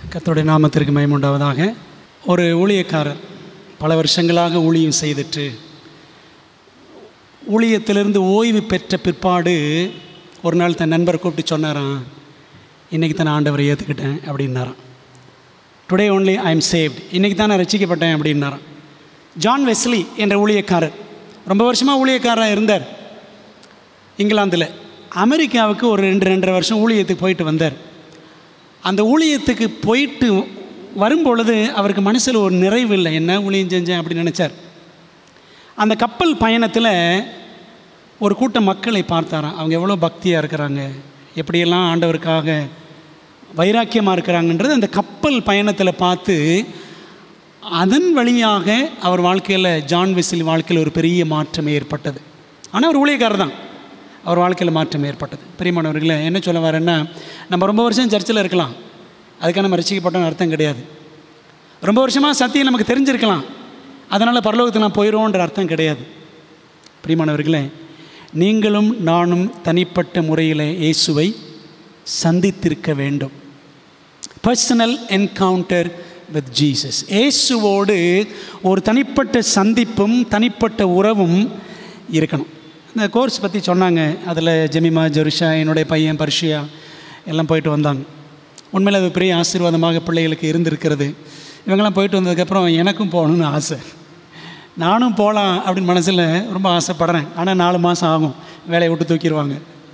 கர்த்தருடைய நாமத்திற்கு மயமுண்டாவதாக ஒரு ஊழியக்காரர் பல வருஷங்களாக ஊழியம் செய்துட்டு ஊழியத்திலிருந்து ஓய்வு பெற்ற பிற்பாடு ஒரு நாள் தன் நண்பர் கூப்பிட்டு சொன்னாராம் இன்றைக்கி தான் ஆண்டவரை ஏற்றுக்கிட்டேன் அப்படின்னாராம் today only I am saved இன்றைக்கி தான் நான் ரசிக்கப்பட்டேன் அப்படின்னாராம் ஜான் வெஸ்லி என்ற ஊழியக்காரர் ரொம்ப வருஷமாக ஊழியக்காரராக இருந்தார் இங்கிலாந்தில் அமெரிக்காவுக்கு ஒரு ரெண்டு ரெண்டரை வருஷம் ஊழியத்துக்கு போயிட்டு வந்தார் அந்த ஊழியத்துக்கு போயிட்டு வரும்பொழுது அவருக்கு மனசில் ஒரு நிறைவு இல்லை என்ன ஊழியம் செஞ்சேன் அப்படின்னு நினச்சார் அந்த கப்பல் பயணத்தில் ஒரு கூட்டம் மக்களை பார்த்தாராம் அவங்க எவ்வளோ பக்தியாக இருக்கிறாங்க எப்படியெல்லாம் ஆண்டவருக்காக வைராக்கியமாக இருக்கிறாங்கன்றது அந்த கப்பல் பயணத்தில் பார்த்து அதன் வழியாக அவர் வாழ்க்கையில் ஜான் வெஸ்லி வாழ்க்கையில் ஒரு பெரிய மாற்றம் ஏற்பட்டது ஆனால் அவர் ஊழியக்காரர் தான் அவர் வாழ்க்கையில் மாற்றம் ஏற்பட்டது பிரியமானவர்களே என்ன சொல்ல வரேன்னா நம்ம ரொம்ப வருஷம் சர்ச்சில் இருக்கலாம் அதுக்காக நம்ம ரசிக்கப்பட்டோன்னு அர்த்தம் கிடையாது ரொம்ப வருஷமாக சத்தியம் நமக்கு தெரிஞ்சிருக்கலாம் அதனால் பரலோகத்துக்கு நான் போயிடுவோன்ற அர்த்தம் கிடையாது பிரியமானவர்களே நீங்களும் நானும் தனிப்பட்ட முறையில் இயேசுவை சந்தித்திருக்க வேண்டும் பர்சனல் என்கவுண்டர் வித் ஜீசஸ் இயேசுவோடு ஒரு தனிப்பட்ட சந்திப்பும் தனிப்பட்ட உறவும் இருக்கணும் இந்த கோர்ஸ் பற்றி சொன்னாங்க அதில் ஜெமிமா ஜெருஷா என்னுடைய பையன் பர்ஷியா எல்லாம் போயிட்டு வந்தாங்க உண்மையில் அது பெரிய ஆசீர்வாதமாக பிள்ளைகளுக்கு இருந்திருக்கிறது இவங்கெல்லாம் போயிட்டு வந்ததுக்கப்புறம் எனக்கும் போகணும்னு ஆசை நானும் போகலாம் அப்படின்னு மனசில் ரொம்ப ஆசைப்படுறேன் ஆனால் நாலு மாதம் ஆகும் வேலையை விட்டு தூக்கிடுவாங்க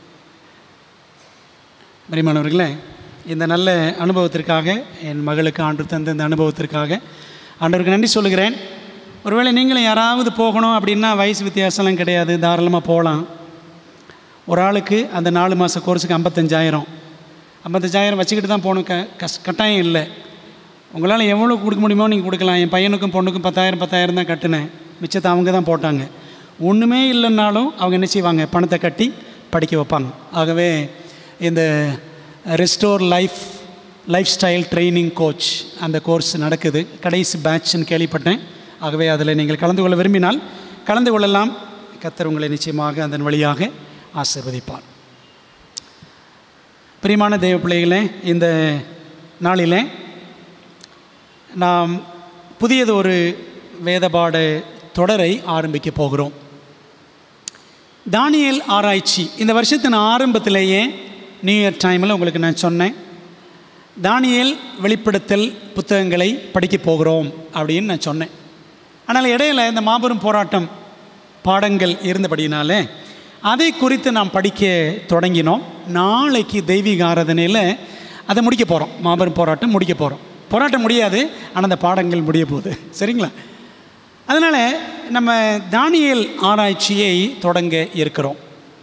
மரிமானவர்களே இந்த நல்ல அனுபவத்திற்காக என் மகளுக்கு ஆண்டு தந்த இந்த அனுபவத்திற்காக ஆண்டவருக்கு நன்றி சொல்லுகிறேன் ஒருவேளை நீங்களும் யாராவது போகணும் அப்படின்னா வயசு வித்தியாசம்லாம் கிடையாது தாராளமாக போகலாம் ஒரு ஆளுக்கு அந்த நாலு மாத கோர்ஸுக்கு ஐம்பத்தஞ்சாயிரம் ஐம்பத்தஞ்சாயிரம் வச்சுக்கிட்டு தான் போகணும் க கஷ் கட்டாயம் இல்லை உங்களால் எவ்வளோ கொடுக்க முடியுமோ நீங்கள் கொடுக்கலாம் என் பையனுக்கும் பொண்ணுக்கும் பத்தாயிரம் பத்தாயிரம் தான் கட்டினேன் மிச்சத்தை அவங்க தான் போட்டாங்க ஒன்றுமே இல்லைன்னாலும் அவங்க என்ன செய்வாங்க பணத்தை கட்டி படிக்க வைப்பாங்க ஆகவே இந்த restore life life style training coach அந்த கோர்ஸ் நடக்குது கடைசி பேட்ச்னு கேள்விப்பட்டேன் ஆகவே அதில் நீங்கள் கலந்து கொள்ள விரும்பினால் கலந்து கொள்ளலாம் கத்தர் உங்களை நிச்சயமாக அதன் வழியாக ஆசிர்வதிப்பார் பிரியமான தேவ பிள்ளைகளே இந்த நாளிலே நாம் புதியது ஒரு வேதபாட தொடரை ஆரம்பிக்க போகிறோம் தானியல் ஆராய்ச்சி இந்த வருஷத்தின் ஆரம்பத்திலேயே நியூ இயர் டைமில் உங்களுக்கு நான் சொன்னேன் தானியல் வெளிப்படுத்தல் புத்தகங்களை படிக்க போகிறோம் அப்படின்னு நான் சொன்னேன் ஆனால் இடையில இந்த மாபெரும் போராட்டம் பாடங்கள் இருந்தபடினாலே அதை குறித்து நாம் படிக்க தொடங்கினோம் நாளைக்கு தெய்வீக ஆராதனையில் அதை முடிக்க போகிறோம் மாபெரும் போராட்டம் முடிக்க போகிறோம் போராட்டம் முடியாது ஆனால் அந்த பாடங்கள் முடிய போகுது சரிங்களா அதனால் நம்ம தானியல் ஆராய்ச்சியை தொடங்க இருக்கிறோம்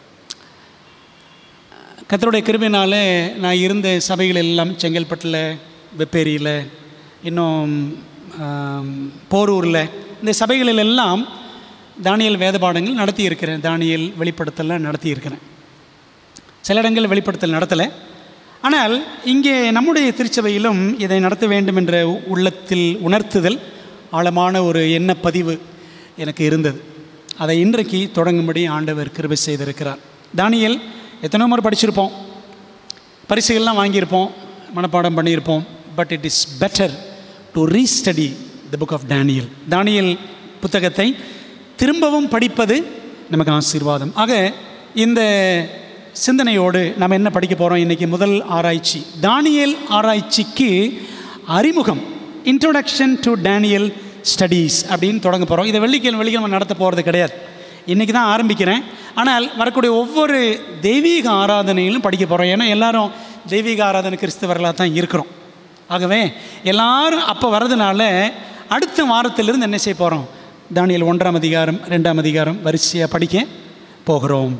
கத்தருடைய கிருபினால் நான் இருந்த சபைகள் எல்லாம் செங்கல்பட்டில் வெப்பேரியில் இன்னும் போரூரில் இந்த சபைகளில் எல்லாம் தானியல் வேத பாடங்கள் நடத்தி இருக்கிறேன் தானியல் வெளிப்படுத்தலாம் நடத்தி இருக்கிறேன் சில இடங்கள் வெளிப்படுத்தல் நடத்தலை ஆனால் இங்கே நம்முடைய திருச்சபையிலும் இதை நடத்த வேண்டும் என்ற உள்ளத்தில் உணர்த்துதல் ஆழமான ஒரு எண்ணப்பதிவு எனக்கு இருந்தது அதை இன்றைக்கு தொடங்கும்படி ஆண்டவர் கிருபை செய்திருக்கிறார் தானியல் எத்தனையோ முறை படிச்சிருப்போம் பரிசுகள்லாம் வாங்கியிருப்போம் மனப்பாடம் பண்ணியிருப்போம் but it is better to restudy the book of Daniel தானியல் புத்தகத்தை திரும்பவும் படிப்பது நமக்கு ஆசீர்வாதம் ஆக இந்த சிந்தனையோடு நம்ம என்ன படிக்க போகிறோம் இன்றைக்கி முதல் ஆராய்ச்சி தானியல் ஆராய்ச்சிக்கு அறிமுகம் இன்ட்ரோடக்ஷன் டு டேனியல் ஸ்டடீஸ் அப்படின்னு தொடங்க போகிறோம் இதை வெள்ளிக்கிழமை வெள்ளிக்கிழமை நடத்த போகிறது கிடையாது இன்றைக்கி தான் ஆரம்பிக்கிறேன் ஆனால் வரக்கூடிய ஒவ்வொரு தெய்வீக ஆராதனையிலும் படிக்க போகிறோம் ஏன்னா எல்லாரும் தெய்வீக ஆராதனை கிறிஸ்தவர்களாக தான் இருக்கிறோம் ஆகவே எல்லாரும் அப்போ வர்றதுனால அடுத்த வாரத்திலிருந்து என்ன செய்ய போகிறோம் தானியல் ஒன்றாம் அதிகாரம் ரெண்டாம் அதிகாரம் வரிசையாக படிக்க போகிறோம்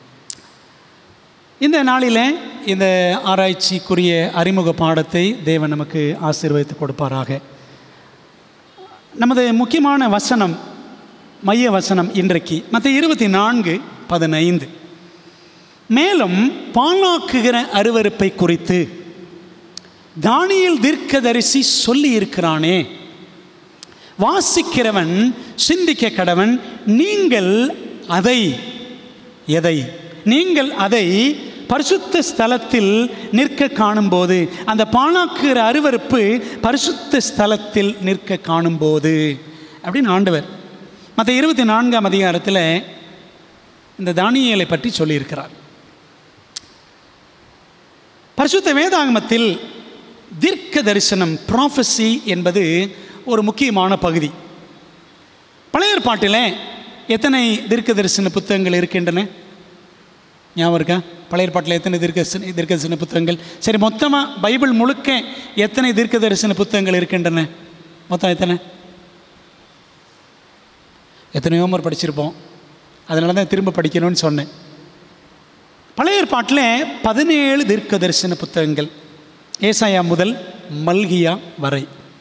இந்த நாளில் இந்த ஆராய்ச்சிக்குரிய அறிமுக பாடத்தை தேவன் நமக்கு ஆசீர்வதித்து கொடுப்பாராக நமது முக்கியமான வசனம் மைய வசனம் இன்றைக்கு மற்ற இருபத்தி நான்கு பதினைந்து மேலும் பாலாக்குகிற அருவறுப்பை குறித்து தானியல் தீர்க்கதரிசி சொல்லி இருக்கிறானே வாசிக்கிறவன் சிந்திக்க கடவன் நீங்கள் அதை எதை நீங்கள் அதை பரிசுத்த ஸ்தலத்தில் நிற்க காணும்போது அந்த பாழாக்குகிற அருவருப்பு பரிசுத்த ஸ்தலத்தில் நிற்க காணும்போது அப்படின்னு ஆண்டவர் மற்ற இருபத்தி நான்காம் அதிகாரத்தில் இந்த தானியலை பற்றி சொல்லியிருக்கிறார் பரிசுத்த வேதாகமத்தில் தீர்க்க தரிசனம் ப்ராஃபஸி என்பது ஒரு முக்கியமான பகுதி பழைய ஏற்பாட்டில் எத்தனை தீர்க்க தரிசன புத்தகங்கள் இருக்கின்றன ஞாபகம் இருக்கா பழைய ஏற்பாட்டில் எத்தனை தீர்க்க தீர்க்க தரிசன புத்தகங்கள் சரி மொத்தமாக பைபிள் முழுக்க எத்தனை தீர்க்க தரிசன புத்தகங்கள் இருக்கின்றன மொத்தம் எத்தனை எத்தனையோ முறை படிச்சிருப்போம் அதனால தான் திரும்ப படிக்கணும்னு சொன்னேன் பழைய ஏற்பாட்டில் பதினேழு தீர்க்க தரிசன புத்தகங்கள் ஏசாயா முதல் மல்கியா வரை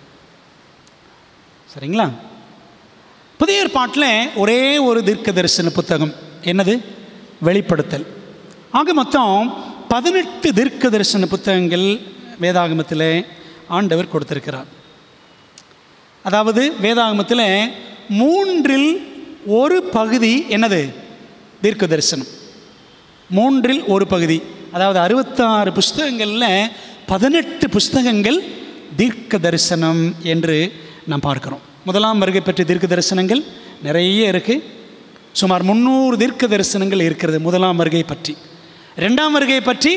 சரிங்களா புதிய ஏற்பாட்டில் ஒரே ஒரு தீர்க்க தரிசன புத்தகம் என்னது வெளிப்படுத்தல் ஆக மொத்தம் பதினெட்டு தீர்க்க தரிசன புத்தகங்கள் வேதாகமத்தில் ஆண்டவர் கொடுத்திருக்கிறார் அதாவது வேதாகமத்தில் மூன்றில் ஒரு பகுதி என்னது தீர்க்க தரிசனம் மூன்றில் ஒரு பகுதி அதாவது அறுபத்தாறு புஸ்தகங்களில் பதினெட்டு புஸ்தகங்கள் தீர்க்க தரிசனம் என்று நாம் பார்க்கிறோம் முதலாம் வருகை பற்றி தீர்க்க தரிசனங்கள் நிறைய இருக்குது சுமார் முந்நூறு தீர்க்க தரிசனங்கள் இருக்கிறது முதலாம் வருகை பற்றி ரெண்டாம் வருகை பற்றி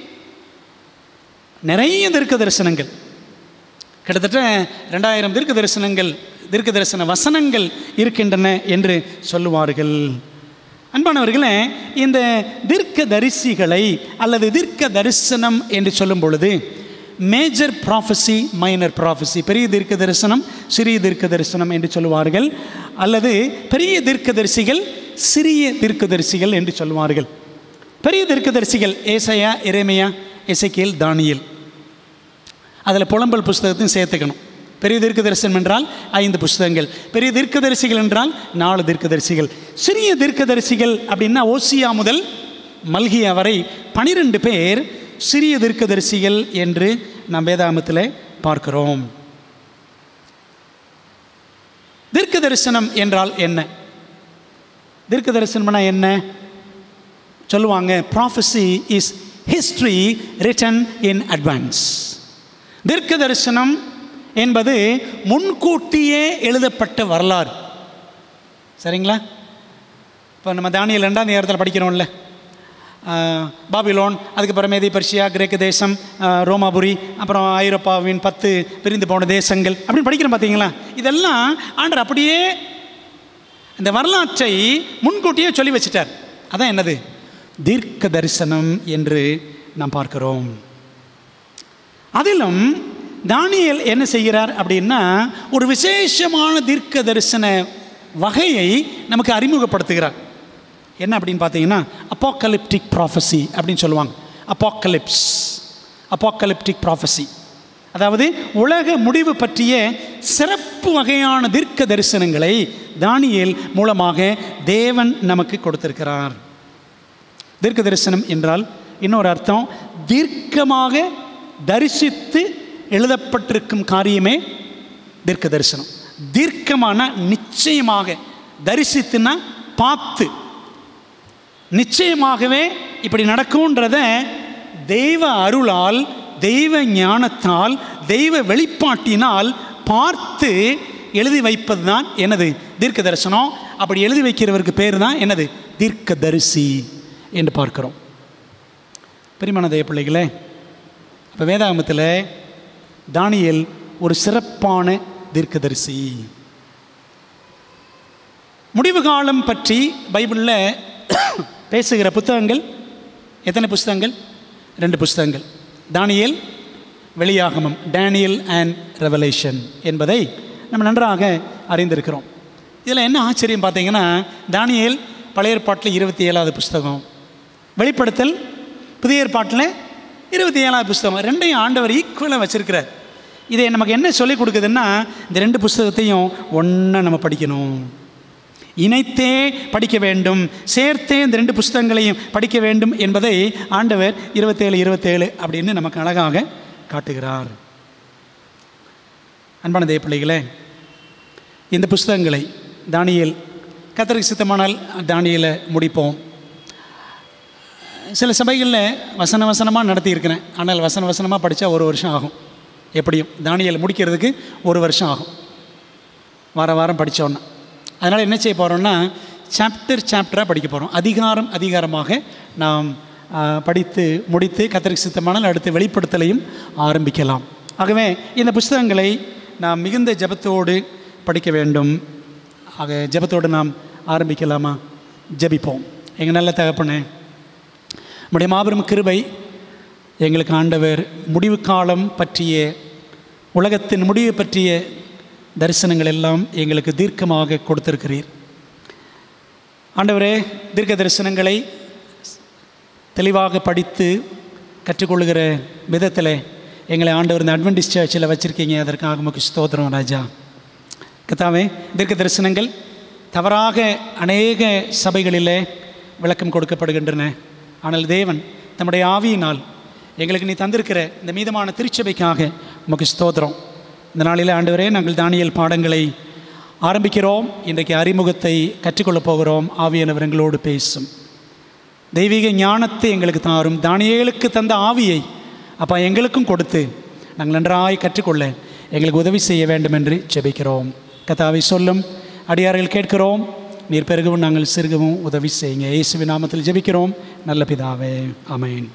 நிறைய தீர்க்க தரிசனங்கள் கிட்டத்தட்ட ரெண்டாயிரம் தீர்க்க தரிசனங்கள் தீர்க்க தரிசன வசனங்கள் இருக்கின்றன என்று சொல்லுவார்கள் அன்பானவர்களே இந்த தீர்க்க தரிசிகளை அல்லது தீர்க்க தரிசனம் என்று சொல்லும் பொழுது மேஜர் ப்ராஃபஸி மைனர் ப்ராஃபஸி பெரிய தீர்க்க தரிசனம் சிறிய தீர்க்க தரிசனம் என்று சொல்லுவார்கள் அல்லது பெரிய தீர்க்கதரிசிகள் சிறிய தீர்க்கதரிசிகள் என்று சொல்லுவார்கள் பெரிய தீர்க்கதரிசிகள் ஏசையா எரேமையா எசைக்கியல் தானியல் அதில் புலம்பல் புஸ்தகத்தையும் சேர்த்துக்கணும் பெரிய தீர்க்கதரிசனம் என்றால் ஐந்து புஸ்தகங்கள் பெரிய தீர்க்கதரிசிகள் என்றால் நாலு தீர்க்கதரிசிகள் சிறிய தீர்க்கதரிசிகள் அப்படின்னா ஓசியா முதல் மல்கியா வரை பனிரெண்டு பேர் சிறிய தீர்க்கதரிசிகள் என்று நாம் வேதாமத்தில் பார்க்கிறோம் தீர்க்க தரிசனம் என்றால் என்ன தீர்க்க தரிசனம்னா என்ன சொல்லுவாங்க prophecy is history written in advance தீர்க்க தரிசனம் என்பது முன்கூட்டியே எழுதப்பட்ட வரலாறு சரிங்களா இப்போ நம்ம தானியல் ரெண்டாம் நேரத்தில் படிக்கிறோம்ல ஆஹ், பாபிலோன் அதுக்கப்புறம் மேதி பர்ஷியா கிரேக்க தேசம் ஆஹ், ரோமாபுரி அப்புறம் ஐரோப்பாவின் பத்து பிரிந்து போன தேசங்கள் அப்படின்னு படிக்கிறோம் பார்த்தீங்களா இதெல்லாம் ஆண்டர் அப்படியே இந்த வரலாற்றை முன்கூட்டியே சொல்லி வச்சிட்டார் அதான் என்னது தீர்க்க தரிசனம் என்று நாம் பார்க்கிறோம் அதிலும் தானியேல் என்ன செய்கிறார் அப்படின்னா ஒரு விசேஷமான தீர்க்க தரிசன வகையை நமக்கு அறிமுகப்படுத்துகிறார் என்ன அப்படின்னு பார்த்தீங்கன்னா அப்பாக்கலிப்டிக் ப்ராஃபஸி அப்படின்னு சொல்லுவாங்க அப்பாக்கலிப்ஸ் அப்பாக்கலிப்டிக் ப்ராஃபஸி அதாவது உலக முடிவு பற்றிய சிறப்பு வகையான தீர்க்க தரிசனங்களை தானியேல் மூலமாக தேவன் நமக்கு கொடுத்திருக்கிறார் தீர்க்க தரிசனம் என்றால் இன்னொரு அர்த்தம் தீர்க்கமாக தரிசித்து எழுதப்பட்டிருக்கும் காரியமே தீர்க்க தரிசனம் தீர்க்கமான நிச்சயமாக தரிசித்துனா பார்த்து நிச்சயமாகவே இப்படி நடக்கும்ன்றத தெய்வ அருளால் தெய்வ ஞானத்தால் தெய்வ வெளிப்பாட்டினால் பார்த்து எழுதி வைப்பது தான் என்னது தீர்க்க தரிசனம் அப்படி எழுதி வைக்கிறவருக்கு பேர் தான் என்னது தீர்க்க தரிசி என்று பார்க்கிறோம் பெரியமான தெய்வ பிள்ளைகளே இப்போ வேதாகமத்தில் தானியேல் ஒரு சிறப்பான தீர்க்கதரிசி முடிவு காலம் பற்றி பைபிளில் பேசுகிற புத்தகங்கள் எத்தனை புஸ்தகங்கள் ரெண்டு புஸ்தகங்கள் தானியேல் வெளியாகமம் டேனியல் அண்ட் ரெவலேஷன் என்பதை நம்ம நன்றாக அறிந்திருக்கிறோம் இதில் என்ன ஆச்சரியம் பார்த்தீங்கன்னா தானியேல் பழைய ஏற்பாட்டில் இருபத்தி ஏழாவது புஸ்தகம் வெளிப்படுத்தல் புதிய ஏற்பாட்டில் இருபத்தி ஏழாவது புஸ்தகம் ரெண்டையும் ஆண்டவர் ஈக்குவலாக வச்சிருக்கிறார் இதை நமக்கு என்ன சொல்லிக் கொடுக்குதுன்னா இந்த ரெண்டு புஸ்தகத்தையும் ஒன்றா நம்ம படிக்கணும் இணைத்தே படிக்க வேண்டும் சேர்த்தே இந்த ரெண்டு புஸ்தகங்களையும் படிக்க வேண்டும் என்பதை ஆண்டவர் இருபத்தேழு இருபத்தேழு அப்படின்னு நமக்கு அழகாக காட்டுகிறார் அன்பான தேவ பிள்ளைகளே இந்த புஸ்தகங்களை தானியேல் கத்தருக்கு சித்தமானால் தானியலை முடிப்போம் சில சபைகளில் வசன வசனமாக நடத்தியிருக்கிறேன் ஆனால் வசன வசனமாக படித்தா ஒரு வருஷம் ஆகும் எப்படியும் தானியல் முடிக்கிறதுக்கு ஒரு வருஷம் ஆகும் வார வாரம் படித்தோன்னா அதனால் என்ன செய்ய போகிறோம்னா சாப்டர் சாப்டராக படிக்க போகிறோம் அதிகாரம் அதிகாரமாக நாம் ஆ, படித்து முடித்து கத்தருக்கு சித்தமானால் அடுத்து வெளிப்படுத்தலையும் ஆரம்பிக்கலாம் ஆகவே இந்த புஸ்தகங்களை நாம் மிகுந்த ஜெபத்தோடு படிக்க வேண்டும் ஆக ஜெபத்தோடு நாம் ஆரம்பிக்கலாமா ஜெபிப்போம் எங்கள் நல்ல தகப்பனே நம்முடைய மாபெரும் கிருபை எங்களுக்கு ஆண்டவர் முடிவு காலம் பற்றிய உலகத்தின் முடிவு பற்றிய தரிசனங்கள் எல்லாம் எங்களுக்கு தீர்க்கமாக கொடுத்திருக்கிறீர் ஆண்டவரே தீர்க்க தரிசனங்களை தெளிவாக படித்து கற்றுக்கொள்கிற விதத்தில் எங்களை ஆண்டவர் இந்த அட்வென்டிஸ் சர்ச்சில் வச்சுருக்கீங்க அதற்காக நமக்கு ஸ்தோத்திரம் ராஜா கத்தாவே தீர்க்க தரிசனங்கள் தவறாக அநேக சபைகளிலே விளக்கம் கொடுக்கப்படுகின்றன ஆனால் தேவன் தம்முடைய ஆவியினால் எங்களுக்கு நீ தந்திருக்கிற இந்த மீதமான திருச்சபைக்காக உமக்கு ஸ்தோத்திரம் இந்த நாளில் ஆண்டவரே நாங்கள் தானியல் பாடங்களை ஆரம்பிக்கிறோம் இன்றைக்கு அறிமுகத்தை கற்றுக்கொள்ளப் போகிறோம் ஆவியானவர் எங்களோடு பேசும் தெய்வீக ஞானத்தை எங்களுக்கு தாரும் தானியேலுக்கு தந்த ஆவியை அப்பா எங்களுக்கும் கொடுத்து நாங்கள் நன்றாய் கற்றுக்கொள்ள எங்களுக்கு உதவி செய்ய வேண்டும் என்று ஜெபிக்கிறோம் கதாவை சொல்லும் அடியார்கள் கேட்கிறோம் நீர் பெருகவும் நாங்கள் சிறுகவும் உதவி செய்யுங்க இயேசுவின் நாமத்தில் ஜெபிக்கிறோம் நல்ல பிதாவே அமேன்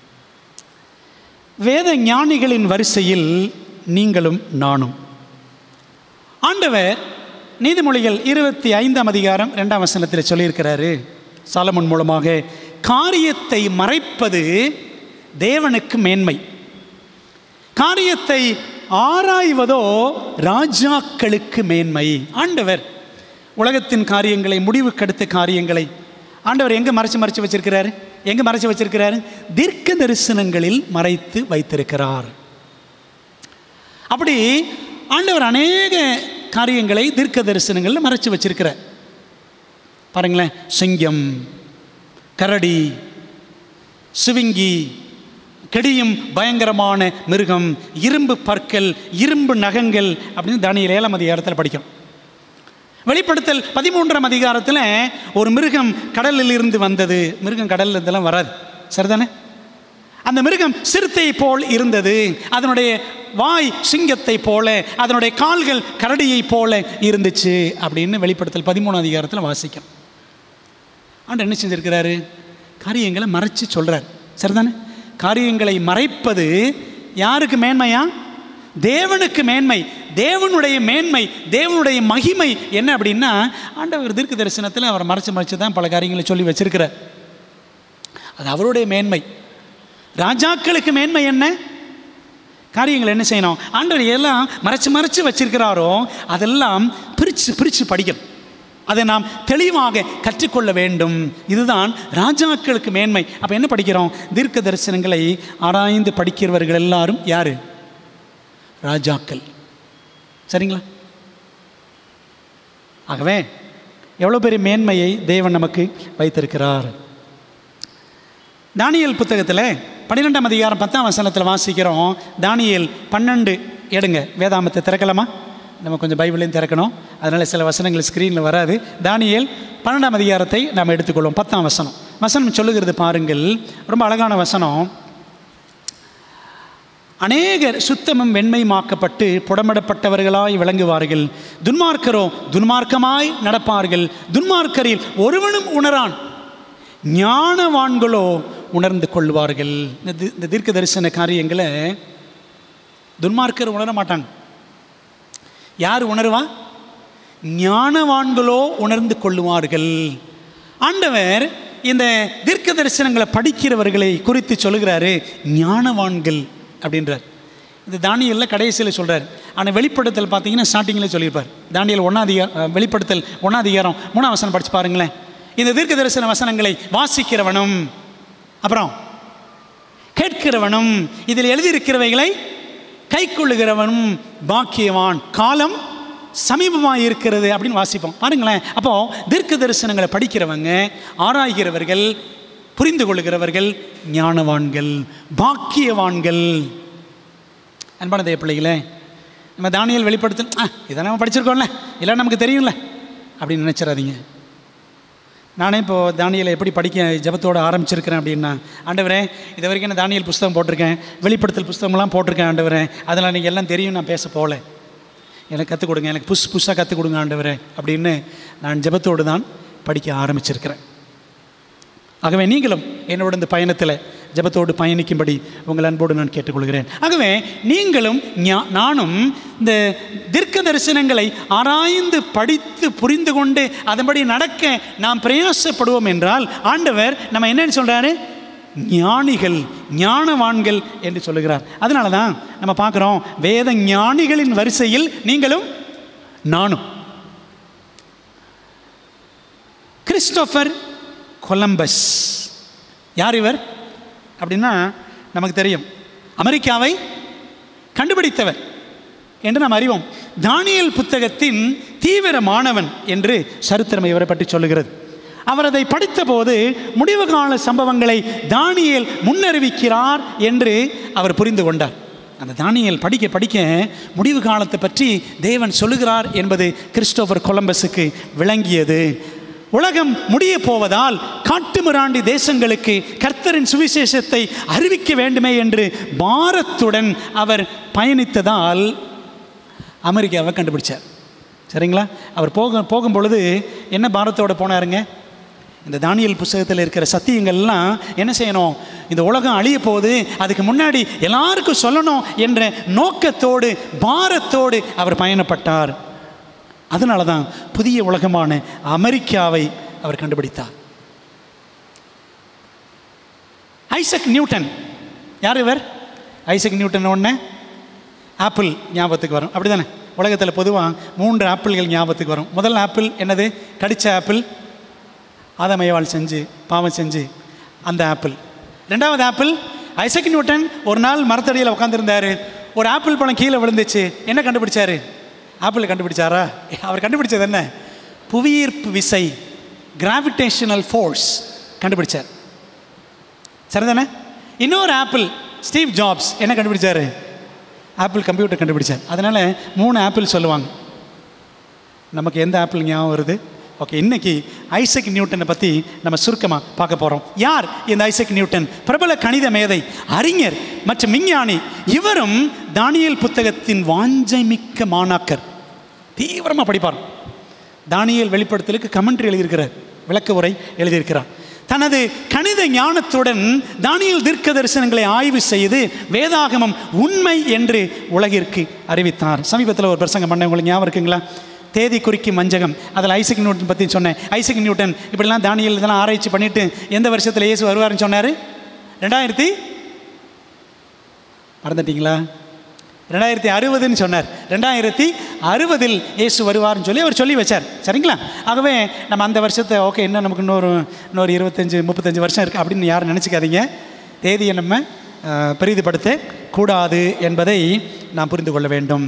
வேத ஞானிகளின் வரிசையில் நீங்களும் நானும் ஆண்டவர் நீதிமொழிகள் இருபத்தி ஐந்தாம் அதிகாரம் ரெண்டாம் வசனத்தில் சொல்லியிருக்கிறாரு சாலமன் மூலமாக காரியத்தை மறைப்பது தேவனுக்கு மேன்மை காரியத்தை ஆராய்வதோ ராஜாக்களுக்கு மேன்மை ஆண்டவர் உலகத்தின் காரியங்களை முடிவுக்கடுத்த காரியங்களை ஆண்டவர் எங்கே மறைச்சு மறைச்சு வச்சிருக்கிறாரு எங்கே மறைச்சு வச்சிருக்கிறாரு தீர்க்க தரிசனங்களில் மறைத்து வைத்திருக்கிறார் அப்படி ஆண்டவர் அநேக காரியங்களை தீர்க்க தரிசனங்களில் மறைச்சு வச்சிருக்கிறார் பாருங்களேன் சிங்கம் கரடி சிவிங்கி கெடியும் பயங்கரமான மிருகம் இரும்பு பற்கள் இரும்பு நகங்கள் அப்படின்னு தானியல் ஏழாம் அதிகாரத்தில் படிக்கும் வெளிப்படுத்தல் பதிமூன்றாம் அதிகாரத்தில் ஒரு மிருகம் கடலில் இருந்து வந்தது மிருகம் கடலில் இருந்தெல்லாம் வராது சரிதானே அந்த மிருகம் சிறுத்தை போல் இருந்தது அதனுடைய வாய் சிங்கத்தை போல அதனுடைய கால்கள் கரடியை போல இருந்துச்சு அப்படின்னு வெளிப்படுத்தல் பதிமூணாம் அதிகாரத்தில் வாசிக்கும் ஆண்டு என்ன செஞ்சிருக்கிறாரு காரியங்களை மறைச்சு சொல்கிறார் சரிதானே காரியங்களை மறைப்பது யாருக்கு மேன்மையா தேவனுக்கு மேன்மை தேவனுடைய மேன்மை தேவனுடைய மகிமை என்ன அப்படின்னா ஆண்டவர் தீர்க்க தரிசனத்தில் அவர் மறைச்சு மறைச்சு தான் பல காரியங்களை சொல்லி வச்சிருக்கிறார் அது அவருடைய மேன்மை ராஜாக்களுக்கு மேன்மை என்ன காரியங்கள் என்ன செய்யணும் ஆண்டவர் எல்லாம் மறைச்சு மறைச்சு வச்சிருக்கிறாரோ அதெல்லாம் பிரித்து பிரித்து படிக்கணும் அதை நாம் தெளிவாக கற்றுக்கொள்ள வேண்டும் இதுதான் ராஜாக்களுக்கு மேன்மை அப்போ என்ன படிக்கிறோம் தீர்க்க தரிசனங்களை ஆராய்ந்து படிக்கிறவர்கள் எல்லாரும் யார் ராஜாக்கள் சரிங்களா ஆகவே எவ்வளோ பெரிய மேன்மையை தேவன் நமக்கு வைத்திருக்கிறார் தானியல் புத்தகத்தில் பன்னிரெண்டாம் அதிகாரம் பத்தாம் வசனத்தில் வாசிக்கிறோம் தானியல் பன்னெண்டு எடுங்க வேதாமத்தை திறக்கலாமா நம்ம கொஞ்சம் பைபிளையும் திறக்கணும் அதனால் சில வசனங்கள் ஸ்க்ரீனில் வராது தானியல் பன்னெண்டாம் அதிகாரத்தை நாம் எடுத்துக்கொள்வோம் பத்தாம் வசனம் வசனம் சொல்லுகிறது பாருங்கள் ரொம்ப அழகான வசனம் அநேகர் சுத்தமும் வெண்மையுமாக்கப்பட்டு புடமிடப்பட்டவர்களாய் விளங்குவார்கள் துன்மார்க்கரோ துன்மார்க்கமாய் நடப்பார்கள் துன்மார்க்கரில் ஒருவனும் உணரான் ஞானவான்களோ உணர்ந்து கொள்வார்கள் இந்த தி- இந்த தீர்க்க தரிசன காரியங்களை துன்மார்க்கர் உணர மாட்டாங்க யார் உணருவா ஞானவான்களோ உணர்ந்து கொள்ளுவார்கள் ஆண்டவர் இந்த தீர்க்க தரிசனங்களை படிக்கிறவர்களை குறித்து சொல்லுகிறாரு ஞானவான்கள் அப்படின்றார் இந்த தானியல்ல கடைசியில் சொல்கிறார் ஆனால் வெளிப்படுத்தல் பார்த்தீங்கன்னா ஸ்டார்டிங்கில் சொல்லியிருப்பார் தானியல் ஒன்றாதிகாரம் வெளிப்படுத்தல் ஒன்றாதிகாரம் மூணாம் வசனம் படிச்சு பாருங்களேன் இந்த தீர்க்க தரிசன வசனங்களை வாசிக்கிறவனும் அப்புறம் கேட்கிறவனும் இதில் எழுதியிருக்கிறவைகளை கைக்கொள்ளுகிறவனும் பாக்கியவான் காலம் சமீபமாக இருக்கிறது அப்படின்னு வாசிப்போம் பாருங்களேன் அப்போ தீர்க்க தரிசனங்களை படிக்கிறவங்க ஆராய்கிறவர்கள் புரிந்து கொள்கிறவர்கள் ஞானவான்கள் பாக்கியவான்கள் அன்பான தேவ பிள்ளைகளே நம்ம தானியல் வெளிப்படுத்த ஆ இதை நம்ம படிச்சிருக்கோம்ல இல்லை நமக்கு தெரியும்ல அப்படின்னு நினச்சிடாதீங்க நானே இப்போது தானியலை எப்படி படிக்க ஜபத்தோடு ஆரம்பிச்சிருக்கிறேன் அப்படின்னா ஆண்டவரே இது வரைக்கும் நான் தானியல் புஸ்தகம் போட்டிருக்கேன் வெளிப்படுத்தல் புஸ்தகம்லாம் போட்டிருக்கேன் ஆண்டவரே அதெல்லாம் நீங்கள் எல்லாம் தெரியும் நான் பேச போகல எனக்கு கற்றுக் கொடுங்க எனக்கு புதுசு புதுசாக கற்றுக் கொடுங்க ஆண்டவரே அப்படின்னு நான் ஜெபத்தோடு தான் படிக்க ஆரம்பிச்சிருக்கிறேன் ஆகவே நீங்களும் என்னோட இந்த பயணத்தில் ஜெபத்தோடு பயணிக்கும்படி உங்கள் அன்போடு நான் கேட்டுக்கொள்கிறேன் ஆகவே நீங்களும் ஞா- நானும் இந்த தீர்க்க தரிசனங்களை ஆராய்ந்து படித்து புரிந்து கொண்டு அதன்படி நடக்க நாம் பிரயாசப்படுவோம் என்றால் ஆண்டவர் நம்ம என்னன்னு சொல்கிறாரு ஞானிகள் ஞானவான்கள் என்று சொல்லுகிறார் அதனால தான் நம்ம பார்க்குறோம் வேத ஞானிகளின் வரிசையில் நீங்களும் நானும் கிறிஸ்டோஃபர் கொலம்பஸ் யார் இவர் அப்படின்னா நமக்கு தெரியும் அமெரிக்காவை கண்டுபிடித்தவர் என்று நாம் அறிவோம் தானியல் புத்தகத்தின் தீவிர மாணவன் என்று சரித்திரம் இவரை பற்றி சொல்லுகிறது அவர் அதை படித்தபோது முடிவு கால சம்பவங்களை தானியேல் முன்னறிவிக்கிறார் என்று அவர் புரிந்து கொண்டார் அந்த தானியேல் படிக்க படிக்க முடிவு காலத்தை பற்றி தேவன் சொல்லுகிறார் என்பது கிறிஸ்டோபர் கொலம்பஸுக்கு விளங்கியது உலகம் முடிய போவதால் காட்டுமிராண்டி தேசங்களுக்கு கர்த்தரின் சுவிசேஷத்தை அறிவிக்க வேண்டுமே என்று பாரத்துடன் அவர் பயணித்ததால் அமெரிக்காவை கண்டுபிடிச்சார் சரிங்களா அவர் போக போகும் பொழுது என்ன பாரத்தோட போனாருங்க இந்த தானியல் புஸ்தகத்தில் இருக்கிற சத்தியங்கள்லாம் என்ன செய்யணும் இந்த உலகம் அழிய போகுது அதுக்கு முன்னாடி எல்லாருக்கும் சொல்லணும் என்ற நோக்கத்தோடு பாரத்தோடு அவர் பயணப்பட்டார் அதனால தான் புதிய உலகமான அமெரிக்காவை அவர் கண்டுபிடித்தார் ஐசக் நியூட்டன் யார் இவர் ஐசக் நியூட்டன் ஒன்று ஆப்பிள் ஞாபகத்துக்கு வரும் அப்படி தானே உலகத்தில் பொதுவாக மூன்று ஆப்பிள்கள் ஞாபகத்துக்கு வரும் முதல் ஆப்பிள் என்னது கடிச்ச ஆப்பிள் ஆதமயவாள் செஞ்சு பாவம் செஞ்சு அந்த ஆப்பிள் ரெண்டாவது ஆப்பிள் ஐசக் நியூட்டன் ஒரு நாள் மரத்தடியில் உட்காந்துருந்தாரு ஒரு ஆப்பிள் பழம் கீழே விழுந்துச்சு என்ன கண்டுபிடிச்சாரு ஆப்பிள் கண்டுபிடிச்சாரா அவர் கண்டுபிடிச்சது என்ன புவியீர்ப்பு விசை கிராவிடேஷனல் ஃபோர்ஸ் கண்டுபிடிச்சார் சரிதானே இன்னொரு ஆப்பிள் ஸ்டீவ் ஜாப்ஸ் என்ன கண்டுபிடிச்சாரு ஆப்பிள் கம்ப்யூட்டர் கண்டுபிடிச்சார் அதனால் மூணு ஆப்பிள் சொல்லுவாங்க நமக்கு எந்த ஆப்பிள் ஞாபகம் வருது ஓகே இன்னைக்கு ஐசக் நியூட்டனை பற்றி நம்ம சுருக்கமாக பார்க்க போகிறோம் யார் இந்த ஐசக் நியூட்டன் பிரபல கணித மேதை அறிஞர் மற்றும் விஞ்ஞானி இவரும் தானியல் புத்தகத்தின் வாஞ்சை மிக்க மாணாக்கர் தீவிரமாக படிப்பார் தானியல் வெளிப்படுத்தலுக்கு கமெண்ட்ரி எழுதியிருக்கிறார் விளக்க உரை எழுதியிருக்கிறார் தனது கணித ஞானத்துடன் தானியல் தீர்க்க தரிசனங்களை ஆய்வு செய்து வேதாகமம் உண்மை என்று உலகிற்கு அறிவித்தார் சமீபத்தில் ஒரு பிரசங்கம் பண்ண உங்களுக்கு ஞாபகம் இருக்குங்களா தேதி குறிக்கும் மஞ்சகம் அதில் ஐசக் நியூட்டன் பற்றி சொன்னேன் ஐசக் நியூட்டன் இப்படிலாம் தானியல் இதெல்லாம் ஆராய்ச்சி பண்ணிட்டு எந்த வருஷத்தில் இயேசு வருவாருன்னு சொன்னார் ரெண்டாயிரத்தி மறந்துட்டீங்களா ரெண்டாயிரத்தி அறுபதுன்னு சொன்னார் ரெண்டாயிரத்தி அறுபதில் இயேசு வருவார்னு சொல்லி அவர் சொல்லி வச்சார் சரிங்களா ஆகவே நம்ம அந்த வருஷத்தை ஓகே இன்னும் நமக்கு இன்னொரு இன்னொரு இருபத்தஞ்சி முப்பத்தஞ்சு வருஷம் இருக்குது அப்படின்னு யாரும் நினச்சிக்காதீங்க தேதியை நம்ம அஹ், பெரிதுபடுத்த கூடாது என்பதை நாம் புரிந்து கொள்ள வேண்டும்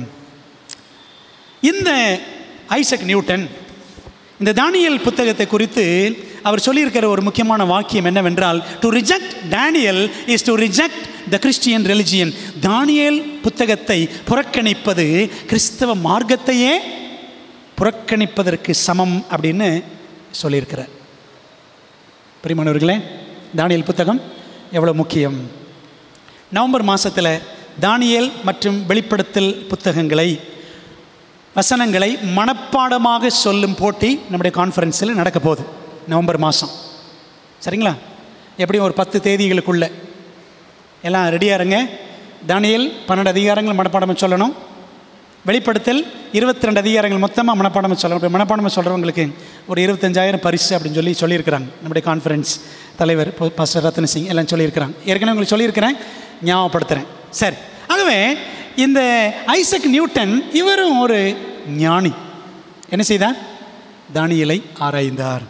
இந்த ஐசக் நியூட்டன் இந்த தானியல் புத்தகத்தை குறித்து அவர் சொல்லியிருக்கிற ஒரு முக்கியமான வாக்கியம் என்னவென்றால் to reject Daniel is to reject the Christian religion தானியல் புத்தகத்தை புறக்கணிப்பது கிறிஸ்தவ மார்க்கத்தையே புறக்கணிப்பதற்கு சமம் அப்படின்னு சொல்லியிருக்கிறார் பிரிமானவர்களே தானியல் புத்தகம் எவ்வளோ முக்கியம் நவம்பர் மாதத்தில் தானியல் மற்றும் வெளிப்படுத்தல் புத்தகங்களை வசனங்களை மனப்பாடமாக சொல்லும் போட்டி நம்முடைய கான்ஃபரன்ஸில் நடக்க போகுது நவம்பர் மாதம் சரிங்களா எப்படியும் ஒரு பத்து தேதிகளுக்குள்ள எல்லாம் ரெடியாக இருங்க தானியல் பன்னெண்டு அதிகாரங்கள் மனப்பாடமாக சொல்லணும் வெளிப்படுத்தல் இருபத்தி ரெண்டு அதிகாரங்கள் மொத்தமாக மனப்பாடமாக சொல்லணும் இப்போ மனப்பாடமாக சொல்கிறவங்களுக்கு ஒரு இருபத்தஞ்சாயிரம் பரிசு அப்படின்னு சொல்லி சொல்லியிருக்கிறாங்க நம்முடைய கான்ஃபரன்ஸ் தலைவர் இப்போ பாஸ்டர் ரத்ன சிங் எல்லாம் சொல்லியிருக்கிறாங்க ஏற்கனவே உங்களுக்கு சொல்லியிருக்கிறேன் ஞாபகப்படுத்துகிறேன் சரி ஆகவே இந்த ஐசக் நியூட்டன் இவரும் ஒரு ஞானி என்ன செய்தார் தானியலை ஆராய்ந்தார்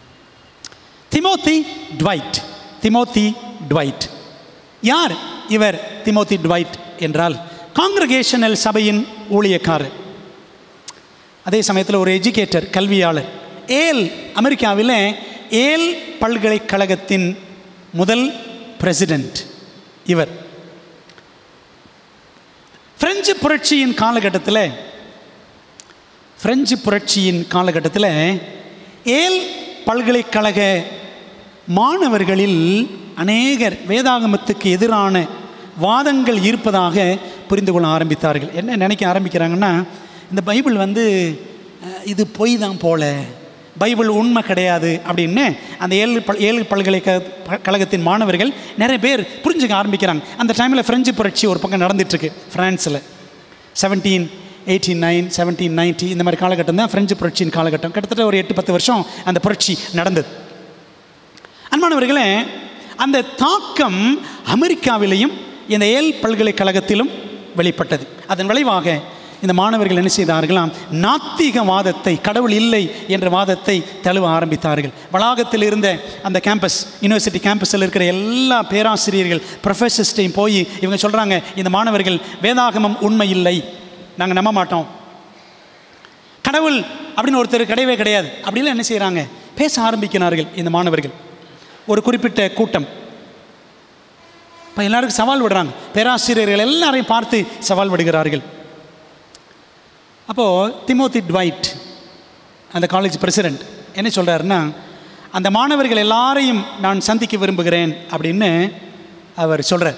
திமோத்தி ட்வைட் திமோத்தி ட்வைட் யார் இவர் திமோத்தி ட்வைட் என்றால் காங்கிரகேஷனல் சபையின் ஊழியக்காரர் அதே சமயத்தில் ஒரு எஜுகேட்டர் கல்வியாளர் ஏல் அமெரிக்காவில் ஏல் பல்கலைக்கழகத்தின் முதல் பிரசிடெண்ட் இவர் பிரெஞ்சு புரட்சியின் காலகட்டத்தில் பிரெஞ்சு புரட்சியின் காலகட்டத்தில் ஏல் பல்கலைக்கழக மாணவர்களில் அநேகர் வேதாகமத்துக்கு எதிரான வாதங்கள் இருப்பதாக புரிந்து கொள்ள ஆரம்பித்தார்கள் என்ன நினைக்க ஆரம்பிக்கிறாங்கன்னா இந்த பைபிள் வந்து அஹ், இது பொய் தான் போல பைபிள் உண்மை கிடையாது அப்படின்னு அந்த ஏழு பல் ஏழு பல்கலைக்கழக ப- கழகத்தின் மாணவர்கள் நிறைய பேர் புரிஞ்சுக்க ஆரம்பிக்கிறாங்க அந்த டைமில் ஃப்ரெஞ்சு புரட்சி ஒரு பக்கம் நடந்துட்டுருக்கு ஃப்ரான்ஸில் seventeen eighteen nine seventeen ninety இந்த மாதிரி காலகட்டம் தான் ஃப்ரெஞ்சு புரட்சியின் காலகட்டம் கிட்டத்தட்ட ஒரு எட்டு பத்து வருஷம் அந்த புரட்சி நடந்தது அன்பானவர்களே அந்த தாக்கம் அமெரிக்காவிலேயும் இந்த ஏல் பல்கலைக்கழகத்திலும் வெளிப்பட்டது அதன் விளைவாக இந்த மாணவர்கள் என்ன செய்தார்களாம் நாத்திக வாதத்தை கடவுள் இல்லை என்ற வாதத்தை தழுவ ஆரம்பித்தார்கள் வளாகத்தில் இருந்த அந்த கேம்பஸ் யூனிவர்சிட்டி கேம்பஸில் இருக்கிற எல்லா பேராசிரியர்கள் ப்ரொஃபஸர்ஸ்டையும் போய் இவங்க சொல்கிறாங்க இந்த மாணவர்கள் வேதாகமம் உண்மை இல்லை நாங்கள் நம்ப மாட்டோம் கடவுள் அப்படின்னு ஒருத்தர் கிடையவே கிடையாது அப்படிலாம் என்ன செய்கிறாங்க பேச ஆரம்பிக்கிறார்கள் இந்த மாணவர்கள் ஒரு குறிப்பிட்ட கூட்டம் இப்போ எல்லாருக்கும் சவால் விடுறாங்க பேராசிரியர்கள் எல்லாரையும் பார்த்து சவால் விடுகிறார்கள் அப்போது திமோதி ட்வைட் அந்த காலேஜ் பிரசிடெண்ட் என்ன சொல்கிறாருன்னா அந்த மாணவர்கள் எல்லாரையும் நான் சந்திக்க விரும்புகிறேன் அப்படின்னு அவர் சொல்கிறார்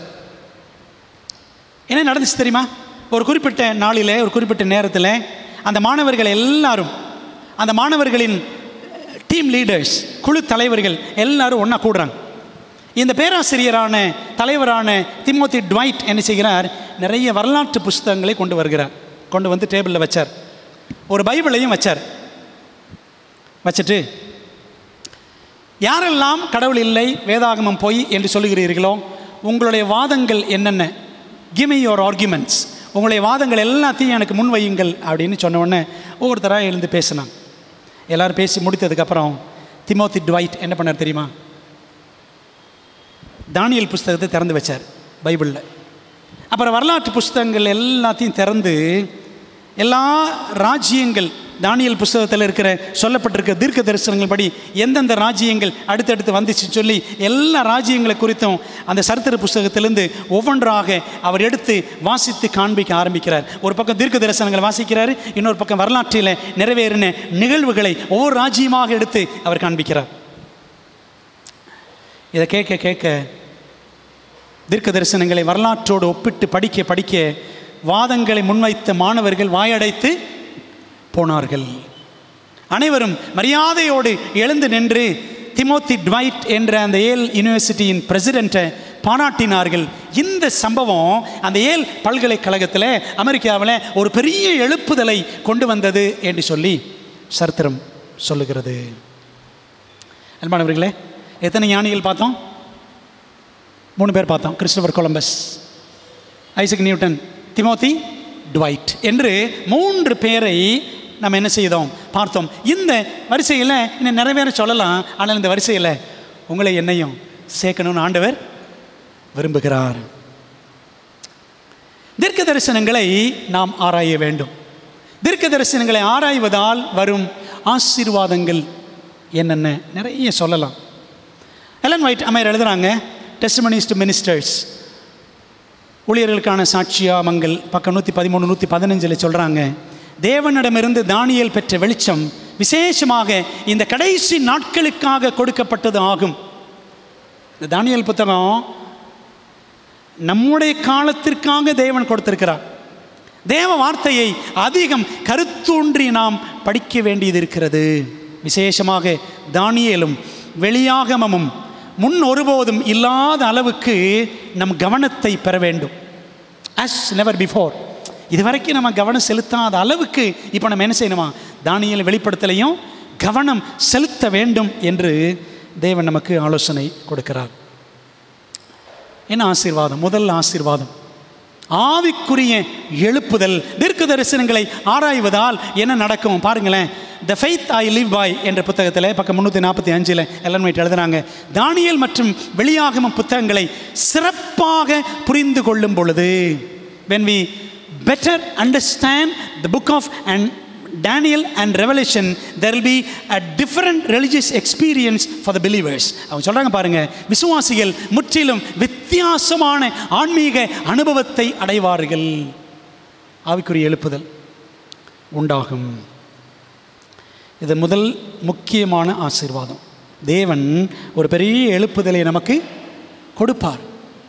என்ன நடந்துச்சு தெரியுமா ஒரு குறிப்பிட்ட நாளில் ஒரு குறிப்பிட்ட நேரத்தில் அந்த மாணவர்கள் எல்லாரும் அந்த மாணவர்களின் டீம் லீடர்ஸ் குழு தலைவர்கள் எல்லாரும் ஒன்றா கூடுறாங்க இந்த பேராசிரியரான தலைவரான திமோத்தி ட்வைட் என்ன செய்கிறார் நிறைய வரலாற்று புஸ்தகங்களை கொண்டு வருகிறார் கொண்டு வந்து டேபிளில் வச்சார் ஒரு பைபிளையும் வச்சார் வச்சுட்டு யாரெல்லாம் கடவுள் இல்லை வேதாகமம் பொய் என்று சொல்லுகிறீர்களோ உங்களுடைய வாதங்கள் என்னென்ன கிமி யோர் ஆர்குமெண்ட்ஸ் உங்களுடைய வாதங்கள் எல்லாத்தையும் எனக்கு முன் வையுங்கள் அப்படின்னு சொன்ன உடனே ஒவ்வொருத்தராக எழுந்து பேசினாங்க எல்லாரும் பேசி முடித்ததுக்கப்புறம் திமோத்தி ட்வைட் என்ன பண்ணார் தெரியுமா தானியல் புஸ்தகத்தை திறந்து வச்சார் பைபிளில் அப்புறம் வரலாற்று புஸ்தகங்கள் எல்லாத்தையும் திறந்து எல்லா ராஜ்யங்கள் தானியல் புஸ்தகத்தில் இருக்கிற சொல்லப்பட்டிருக்க தீர்க்க தரிசனங்கள் படி எந்தெந்த ராஜ்யங்கள் அடுத்தடுத்து வந்துச்சுன்னு சொல்லி எல்லா ராஜ்யங்களை குறித்தும் அந்த சரித்திர புஸ்தகத்திலிருந்து ஒவ்வொன்றாக அவர் எடுத்து வாசித்து காண்பிக்க ஆரம்பிக்கிறார் ஒரு பக்கம் தீர்க்க தரிசனங்கள் வாசிக்கிறார் இன்னொரு பக்கம் வரலாற்றில் நிறைவேறின நிகழ்வுகளை ஒவ்வொரு ராஜ்யமாக எடுத்து அவர் காண்பிக்கிறார் இதை கேட்க கேட்க தீர்க்க தரிசனங்களை வரலாற்றோடு ஒப்பிட்டு படிக்க படிக்க வாதங்களை முன்வைத்த மாணவர்கள் வாயடைத்து போனார்கள் அனைவரும் மரியாதையோடு எழுந்து நின்று திமோத்தி ட்வைட் என்ற அந்த ஏல் யூனிவர்சிட்டியின் பிரசிடெண்ட்டை பாராட்டினார்கள் இந்த சம்பவம் அந்த ஏல் பல்கலைக்கழகத்தில் அமெரிக்காவில் ஒரு பெரிய எழுப்புதலை கொண்டு வந்தது என்று சொல்லி சரித்திரம் சொல்லுகிறது அன்பானவர்களே எத்தனை ஞானிகள் பார்த்தோம் மூணு பேர் பார்த்தோம் Christopher Columbus Isaac Newton Timothy Dwight என்று மூன்று பேரை நம்ம என்ன செய்தோம் பார்த்தோம் இந்த வரிசையில் இன்னும் நிறைய பேரை சொல்லலாம் ஆனால் இந்த வரிசையில் உங்களை என்னையும் சேர்க்கணும்னு ஆண்டவர் விரும்புகிறார் தீர்க்க தரிசனங்களை நாம் ஆராய வேண்டும் தீர்க்க தரிசனங்களை ஆராய்வதால் வரும் ஆசீர்வாதங்கள் என்னென்ன நிறைய சொல்லலாம் எலன் ஒயிட் அம்மையர் எழுதுகிறாங்க டெஸ்டமனிஸ் டு மினிஸ்டர்ஸ் ஊழியர்களுக்கான சாட்சியாமங்கள் பக்கம் நூற்றி பதிமூணு நூற்றி பதினஞ்சில் சொல்கிறாங்க தேவனிடமிருந்து தானியேல் பெற்ற வெளிச்சம் விசேஷமாக இந்த கடைசி நாட்களுக்காக கொடுக்கப்பட்டது ஆகும் இந்த தானியேல் புத்தகம் நம்முடைய காலத்திற்காக தேவன் கொடுத்திருக்கிறார் தேவ வார்த்தையை அதிகம் கருத்தூன்றி நாம் படிக்க வேண்டியது இருக்கிறது விசேஷமாக தானியேலும் வெளியாகமமும் முன் ஒருபோதும் இல்லாத அளவுக்கு நம் கவனத்தை பெற வேண்டும் அஸ் நெவர் பிஃபோர் இதுவரைக்கும் நம்ம கவனம் செலுத்தாத அளவுக்கு இப்போ நம்ம என்ன செய்யணுமா தானியல் வெளிப்படுத்தலையும் கவனம் செலுத்த வேண்டும் என்று தேவன் நமக்கு ஆலோசனை கொடுக்கிறார் என்ன ஆசீர்வாதம் முதல் ஆசீர்வாதம் ஆவிக்குரிய எழுப்புதல் தீர்க்க தரிசனங்களை ஆராய்வதால் என்ன நடக்கும் பாருங்களேன் த ஃபெய்த் ஐ லிவ் பாய் என்ற புத்தகத்தில் பக்கம் முந்நூற்றி நாற்பத்தி அஞ்சில் எல்லாம் எழுதுனாங்க தானியல் மற்றும் வெளியாகம புத்தகங்களை சிறப்பாக புரிந்து கொள்ளும் பொழுது when we better understand the book of and Daniel and Revelation, there will be a different religious experience for the believers. அவங்க சொல்கிறாங்க பாருங்க விசுவாசிகள் முற்றிலும் வித்தியாசமான ஆன்மீக அனுபவத்தை அடைவார்கள் ஆவிக்குரிய எழுப்புதல் உண்டாகும் இது முதல் முக்கியமான ஆசீர்வாதம் தேவன் ஒரு பெரிய எழுப்புதலை நமக்கு கொடுப்பார்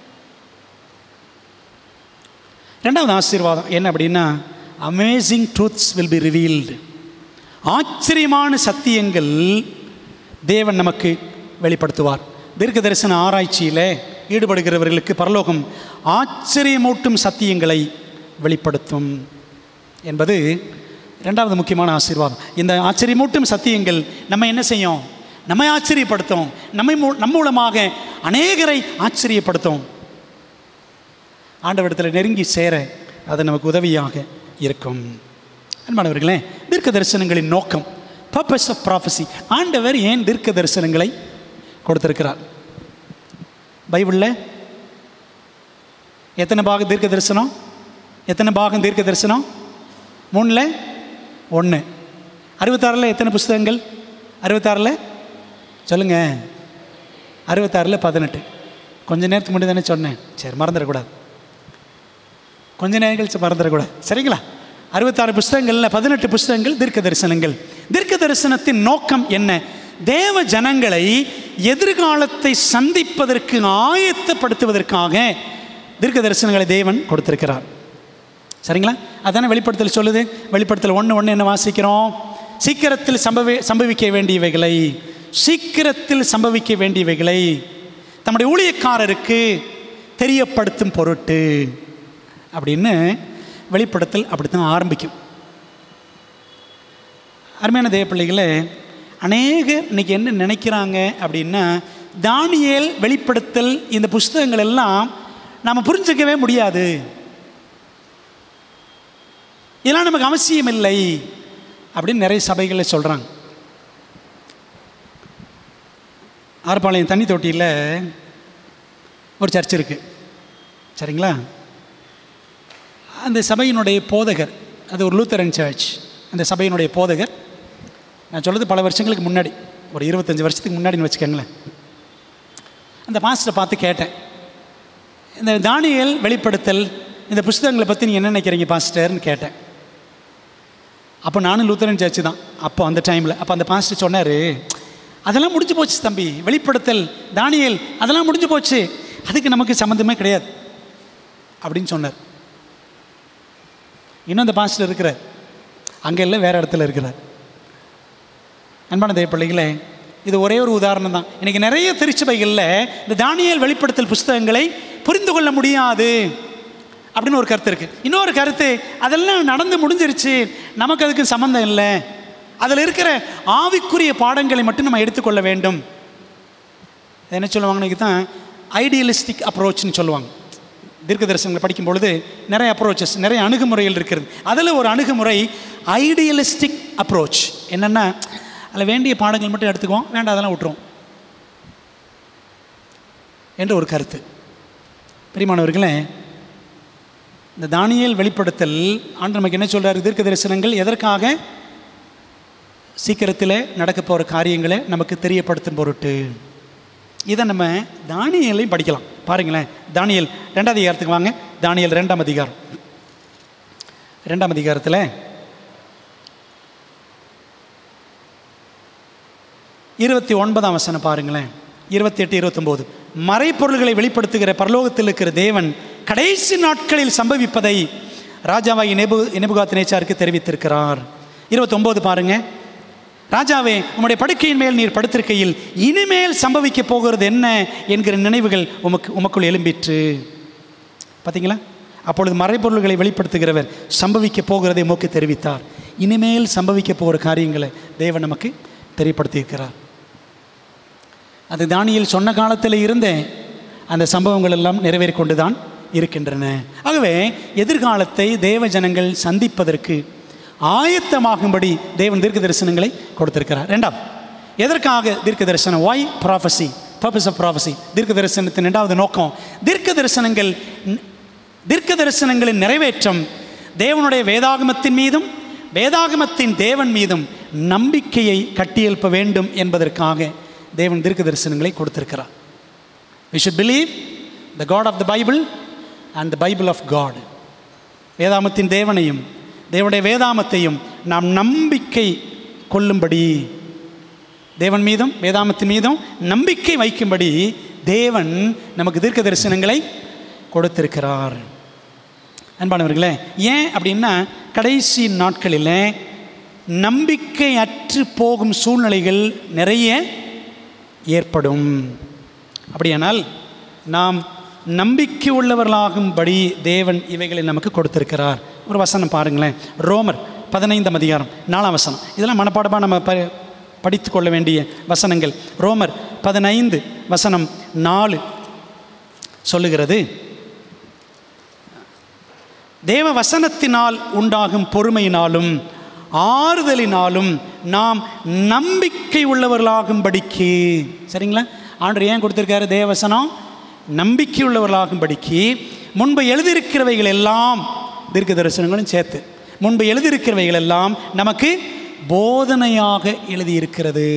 ரெண்டாவது ஆசீர்வாதம் என்ன அப்படின்னா amazing truths will be revealed ஆச்சரியமான சத்தியங்கள் தேவன் நமக்கு வெளிப்படுத்துவார் தீர்க்க தரிசன ஆராய்ச்சியில் ஈடுபடுகிறவர்களுக்கு பரலோகம் ஆச்சரியமூட்டும் சத்தியங்களை வெளிப்படுத்தும் என்பது ரெண்டாவது முக்கியமான ஆசீர்வாதம் இந்த ஆச்சரியமூட்டும் சத்தியங்கள் நம்ம என்ன செய்யும் நம்மை ஆச்சரியப்படுத்தும் நம்மை மூ- நம் மூலமாக அநேகரை ஆச்சரியப்படுத்தும் ஆண்டவரிடத்தில் நெருங்கி சேர அது நமக்கு உதவியாக இருக்கும் அன்பானவர்களே தீர்க்க தரிசனங்களின் நோக்கம் பர்பஸ் ஆஃப் ப்ராஃபஸி ஆண்டவர் ஏன் தீர்க்க தரிசனங்களை கொடுத்திருக்கிறார் பைபிளில் எத்தனை பாகம் தீர்க்க தரிசனம் எத்தனை பாகம் தீர்க்க தரிசனம் மூணில் ஒன்று அறுபத்தாறில் எத்தனை புஸ்தகங்கள் அறுபத்தாறில் சொல்லுங்கள் அறுபத்தாறில் பதினெட்டு கொஞ்ச நேரத்துக்கு முன்னாடி தானே சொன்னேன் சரி மறந்துடக்கூடாது கொஞ்ச நேரம் கழிச்சு மறந்துடக்கூடாது சரிங்களா அறுபத்தாறு புஸ்தகங்களில் பதினெட்டு புஸ்தகங்கள் தீர்க்க தரிசனங்கள் தீர்க்க தரிசனத்தின் நோக்கம் என்ன தேவ ஜனங்களை எதிர்காலத்தை சந்திப்பதற்கு ஆயத்தப்படுத்துவதற்காக தீர்க்க தரிசனங்களை தேவன் கொடுத்திருக்கிறார் சரிங்களா அதானே வெளிப்படுத்தல் சொல்லுது வெளிப்படுத்தல் ஒன்று ஒன்று என்ன வாசிக்கிறோம் சீக்கிரத்தில் சம்பவி சம்பவிக்க வேண்டியவைகளை சீக்கிரத்தில் சம்பவிக்க வேண்டியவைகளை தம்முடைய ஊழியக்காரருக்கு தெரியப்படுத்தும் பொருட்டு அப்படின்னு வெளிப்படுத்தல் அப்படித்தான் ஆரம்பிக்கும் அருமையான தேவ பிள்ளைகளே அநேகர் இன்னைக்கு என்ன நினைக்கிறாங்க அப்படின்னா தானியேல் வெளிப்படுத்தல் இந்த புஸ்தகங்கள் எல்லாம் நாம் புரிஞ்சுக்கவே முடியாது இதெல்லாம் நமக்கு அவசியம் இல்லை அப்படின்னு நிறைய சபைகளில் சொல்கிறாங்க ஆர்பாளையம் தண்ணி தொட்டியில் ஒரு சர்ச் இருக்குது சரிங்களா அந்த சபையினுடைய போதகர் அது ஒரு லூத்தரன் சர்ச் அந்த சபையினுடைய போதகர் நான் சொல்கிறது பல வருஷங்களுக்கு முன்னாடி ஒரு இருபத்தஞ்சி வருஷத்துக்கு முன்னாடின்னு வச்சுக்கோங்களேன் அந்த மாஸ்டரை பார்த்து கேட்டேன் இந்த தானியல் வெளிப்படுத்தல் இந்த புஸ்தகங்களை பற்றி நீங்கள் என்ன நினைக்கிறீங்க பாஸ்டர்னு கேட்டேன் அப்போ நானும் லூத்தரன் சர்ச்சு தான் அப்போ அந்த டைமில் அப்போ அந்த பாஸ்டர் சொன்னார் அதெல்லாம் முடிஞ்சு போச்சு தம்பி வெளிப்படுத்தல் தானியல் அதெல்லாம் முடிஞ்சு போச்சு அதுக்கு நமக்கு சம்மந்தமே கிடையாது அப்படின்னு சொன்னார் இன்னும் அந்த பாஸ்டர் இருக்கிறார் அங்கே இல்லை வேறு இடத்துல இருக்கிறார் அன்பான தேவ பிள்ளைகளே இது ஒரே ஒரு உதாரணம் தான் இன்றைக்கி நிறைய திருச்சபைகளில் இந்த தானியல் வெளிப்படுத்தல் புஸ்தகங்களை புரிந்து கொள்ள முடியாது அப்படின்னு ஒரு கருத்து இருக்குது இன்னொரு கருத்து அதெல்லாம் நடந்து முடிஞ்சிருச்சு நமக்கு அதுக்கு சம்மந்தம் இல்லை அதில் இருக்கிற ஆவிக்குரிய பாடங்களை மட்டும் நம்ம எடுத்துக்கொள்ள வேண்டும் இது என்ன சொல்லுவாங்கன்னு இதுக்கு தான் ஐடியலிஸ்டிக் அப்ரோச்னு சொல்லுவாங்க தீர்க்க தரிசனங்களை படிக்கும் பொழுது நிறைய அப்ரோச்சஸ் நிறைய அணுகுமுறைகள் இருக்கிறது அதில் ஒரு அணுகுமுறை ஐடியலிஸ்டிக் அப்ரோச் என்னென்னா அதில் வேண்டிய பாடங்கள் மட்டும் எடுத்துக்குவோம் வேண்டாம் அதெல்லாம் விட்டுருவோம் என்ற ஒரு கருத்து பிரிமானவர்களே இந்த தானியல் வெளிப்படுத்தல் ஆண்டு நமக்கு என்ன சொல்கிறார் தீர்க்க தரிசனங்கள் எதற்காக சீக்கிரத்தில் நடக்க போகிற காரியங்களை நமக்கு தெரியப்படுத்தும் பொருட்டு இதை நம்ம தானியலையும் படிக்கலாம் பாருங்களேன் தானியல் ரெண்டாவது அதிகாரத்துக்கு வாங்க தானியல் ரெண்டாம் அதிகாரம் ரெண்டாம் அதிகாரத்தில் இருபத்தி ஒன்பதாம் வசனம் பாருங்களேன் இருபத்தி எட்டு இருபத்தொம்போது மறைப்பொருள்களை வெளிப்படுத்துகிற பரலோகத்தில் இருக்கிற தேவன் கடைசி நாட்களில் சம்பவிப்பதை ராஜாவாகி நெபு நெபுகாத் நேச்சாருக்கு தெரிவித்திருக்கிறார் இருபத்தொம்போது பாருங்க ராஜாவே உம்முடைய படுக்கையின் மேல் நீர் படுத்திருக்கையில் இனிமேல் சம்பவிக்க போகிறது என்ன என்கிற நினைவுகள் உமக்கு உமக்குள் எழும்பிற்று பார்த்தீங்களா அப்பொழுது மறைப்பொருள்களை வெளிப்படுத்துகிறவர் சம்பவிக்க போகிறதை உமக்கு தெரிவித்தார் இனிமேல் சம்பவிக்க போகிற காரியங்களை தேவன் நமக்கு தெரியப்படுத்தியிருக்கிறார் அது தானியல் சொன்ன காலத்தில் இருந்தே அந்த சம்பவங்கள் எல்லாம் நிறைவேறிக் கொண்டு தான் இருக்கின்றன ஆகவே எதிர்காலத்தை தேவ ஜனங்கள் சந்திப்பதற்கு ஆயத்தமாகும்படி தேவன் தீர்க்க தரிசனங்களை கொடுத்திருக்கிறார் ரெண்டாம் எதற்காக தீர்க்க தரிசனம் why prophecy purpose of prophecy தீர்க்க தரிசனத்தின் ரெண்டாவது நோக்கம் தீர்க்க தரிசனங்கள் தீர்க்க தரிசனங்களின் நிறைவேற்றம் தேவனுடைய வேதாகமத்தின் மீதும் வேதாகமத்தின் தேவன் மீதும் நம்பிக்கையை கட்டியெழுப்ப வேண்டும் என்பதற்காக தேவன் தீர்க்க தரிசனங்களை கொடுத்திருக்கிறார் we should believe the God of the Bible and the Bible of God வேதாமத்தின் தேவனையும் தேவனுடைய வேதாமத்தையும் நாம் நம்பிக்கை கொள்ளும்படி தேவன் மீதும் வேதாமத்தின் மீதும் நம்பிக்கை வைக்கும்படி தேவன் நமக்கு தீர்க்க தரிசனங்களை கொடுத்திருக்கிறார் அன்பானவர்களே ஏன் அப்படின்னா கடைசி நாட்களில் நம்பிக்கை அற்று போகும் சூழ்நிலைகள் நிறைய ஏற்படும் அப்படியானால் நாம் நம்பிக்கை உள்ளவர்களாகும்படி தேவன் இவைகளை நமக்கு கொடுத்திருக்கிறார் ஒரு வசனம் பாருங்களேன் ரோமர் பதினைந்தாம் அதிகாரம் நாலாம் வசனம் இதெல்லாம் மனப்பாடமாக நம்ம ப படித்து கொள்ள வேண்டிய வசனங்கள் ரோமர் பதினைந்து வசனம் நாலு சொல்லுகிறது தேவ வசனத்தினால் உண்டாகும் பொறுமையினாலும் ஆறுதலினாலும் நாம் நம்பிக்கை உள்ளவர்களாகும்படிக்கு சரிங்களா ஆண்டு ஏன் கொடுத்துருக்காரு தேவசனம் நம்பிக்கை உள்ளவர்களாகும்படிக்கு முன்பு எழுதியிருக்கிறவைகள் எல்லாம் தீர்க்க தரிசனங்களும் சேர்த்து முன்பு எழுதியிருக்கிறவைகள் எல்லாம் நமக்கு போதனையாக எழுதியிருக்கிறது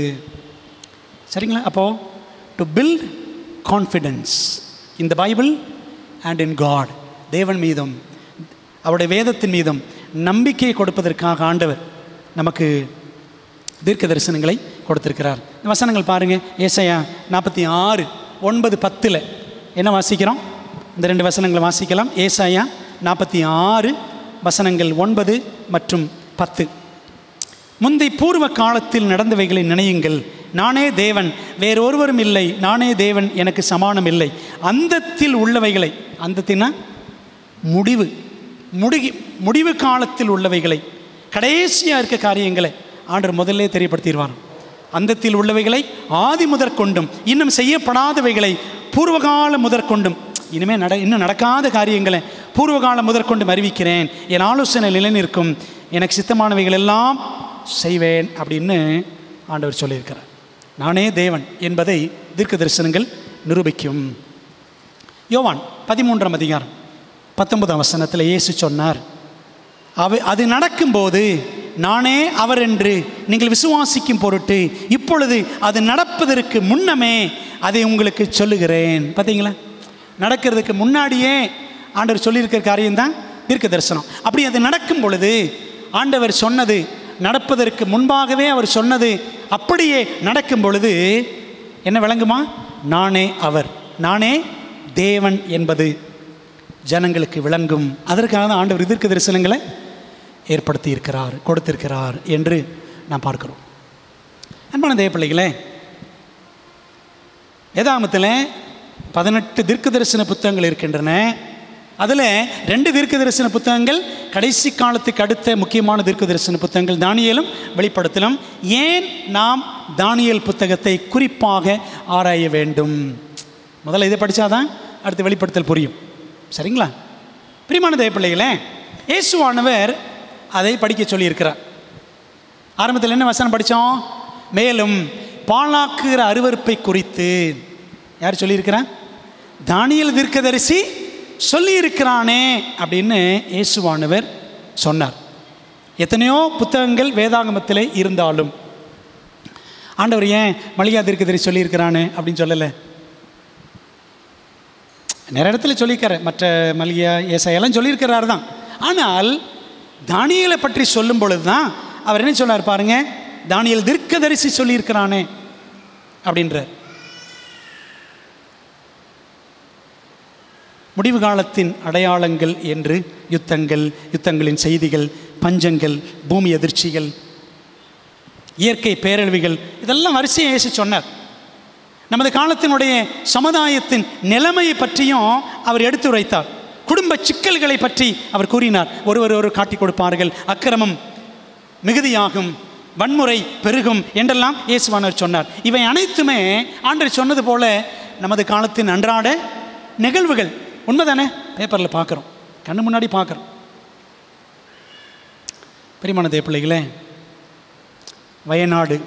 சரிங்களா அப்போது டு பில்ட் கான்ஃபிடென்ஸ் இந்த பைபிள் அண்ட் இன் காட் தேவன் மீதும் அவருடைய வேதத்தின் மீதும் நம்பிக்கையை கொடுப்பதற்காக ஆண்டவர் நமக்கு தீர்க்க தரிசனங்களை கொடுத்திருக்கிறார் இந்த வசனங்கள் பாருங்கள் ஏசையா நாற்பத்தி ஆறு ஒன்பது பத்தில் என்ன வாசிக்கிறோம் இந்த ரெண்டு வசனங்களை வாசிக்கலாம் ஏசாயா நாற்பத்தி ஆறு வசனங்கள் ஒன்பது மற்றும் பத்து முந்தை பூர்வ காலத்தில் நடந்தவைகளை நினையுங்கள் நானே தேவன் வேறொருவரும் இல்லை நானே தேவன் எனக்கு சமானம் இல்லை அந்தத்தில் உள்ளவைகளை அந்தத்தினா முடிவு முடிகி முடிவு காலத்தில் உள்ளவைகளை கடைசியாக இருக்க காரியங்களை ஆண்டர் முதல்ல தெரியப்படுத்திடுவார் அந்தத்தில் உள்ளவைகளை ஆதி முதற்கொண்டும் இன்னும் செய்யப்படாதவைகளை பூர்வகால முதற்கொண்டும் இனிமேல் நட இன்னும் நடக்காத காரியங்களை பூர்வகாலம் முதற்கொண்டும் அறிவிக்கிறேன் என் ஆலோசனை நிலைநிற்கும் எனக்கு சித்தமானவைகள் எல்லாம் செய்வேன் அப்படின்னு ஆண்டவர் சொல்லியிருக்கிறார் நானே தேவன் என்பதை தீர்க்க தரிசனங்கள் நிரூபிக்கும் யோவான் பதிமூன்றாம் அதிகாரம் பத்தொன்பதாம் வசனத்தில் இயேசு சொன்னார் அவ அது நடக்கும்போது நானே அவர் என்று நீங்கள் விசுவாசிக்கும் பொருட்டு இப்பொழுது அது நடப்பதற்கு முன்னமே அதை உங்களுக்கு சொல்லுகிறேன் பார்த்தீங்களா நடக்கிறதுக்கு முன்னாடியே ஆண்டவர் சொல்லியிருக்கிற காரியம்தான் தீர்க்க தரிசனம் அப்படி அது நடக்கும் பொழுது ஆண்டவர் சொன்னது நடப்பதற்கு முன்பாகவே அவர் சொன்னது அப்படியே நடக்கும் பொழுது என்ன விளங்குமா நானே அவர் நானே தேவன் என்பது ஜனங்களுக்கு விளங்கும் அதற்காக தான் ஆண்டவர் எதிர்க்க தரிசனங்களை ஏற்படுத்தி இருக்கிறார் கொடுத்திருக்கிறார் என்று நாம் பார்க்கிறோம் அன்பான தேவ பிள்ளைகளே வேதாமத்தில் பதினெட்டு தீர்க்க தரிசன புத்தகங்கள் இருக்கின்றன அதில் ரெண்டு தீர்க்க தரிசன புத்தகங்கள் கடைசி காலத்துக்கு அடுத்த முக்கியமான தீர்க்க தரிசன புத்தகங்கள் தானியலும் வெளிப்படுத்தலும் ஏன் நாம் தானியல் புத்தகத்தை குறிப்பாக ஆராய வேண்டும் முதல்ல இதை படித்தாதான் அடுத்து வெளிப்படுத்தல் புரியும் சரிங்களா பிரியமான தேவ பிள்ளைகளே இயேசுவானவர் அதை படிக்க சொல்லியிருக்கிறார் ஆரம்பத்தில் என்ன வசனம் படித்தோம் மேலும் பாழாக்குகிற அருவருப்பை குறித்து யார் சொல்லியிருக்கிறா தானியல் தீர்க்கதரிசி சொல்லியிருக்கிறானே அப்படின்னு இயேசுவானவர் சொன்னார் எத்தனையோ புத்தகங்கள் வேதாகமத்தில் இருந்தாலும் ஆண்டவர் ஏன் மளிகா தீர்க்கதரிசி சொல்லியிருக்கிறானே அப்படின்னு சொல்லலை நிறைய இடத்துல சொல்லியிருக்காரு மற்ற மல்லிகா ஏசாயெல்லாம் சொல்லியிருக்கிறாரு தான் ஆனால் தானியலை பற்றி சொல்லும் பொழுது தான் அவர் என்ன சொன்னார் பாருங்க தானியல் தீர்க்கதரிசி சொல்லியிருக்கிறானே அப்படின்றார் முடிவு காலத்தின் அடையாளங்கள் என்று யுத்தங்கள் யுத்தங்களின் செய்திகள் பஞ்சங்கள் பூமி அதிர்ச்சிகள் இயற்கை பேரழிவுகள் இதெல்லாம் வரிசையை இயேசு சொன்னார் நமது காலத்தினுடைய சமுதாயத்தின் நிலைமையை பற்றியும் அவர் எடுத்துரைத்தார் குடும்ப சிக்கல்களை பற்றி அவர் கூறினார் ஒருவர் ஒரு காட்டி கொடுப்பார்கள் அக்கிரமம் மிகுதியாகும் வன்முறை பெருகும் என்றெல்லாம் இயேசுவானவர் சொன்னார் இவை அனைத்துமே ஆண்டவர் சொன்னது போல நமது காலத்தின் அன்றாட நிகழ்வுகள் உண்மைதானே பேப்பரில் பார்க்குறோம் கண்ணு முன்னாடி பார்க்குறோம் பெரியமான தேவ பிள்ளைகளே வயநாடு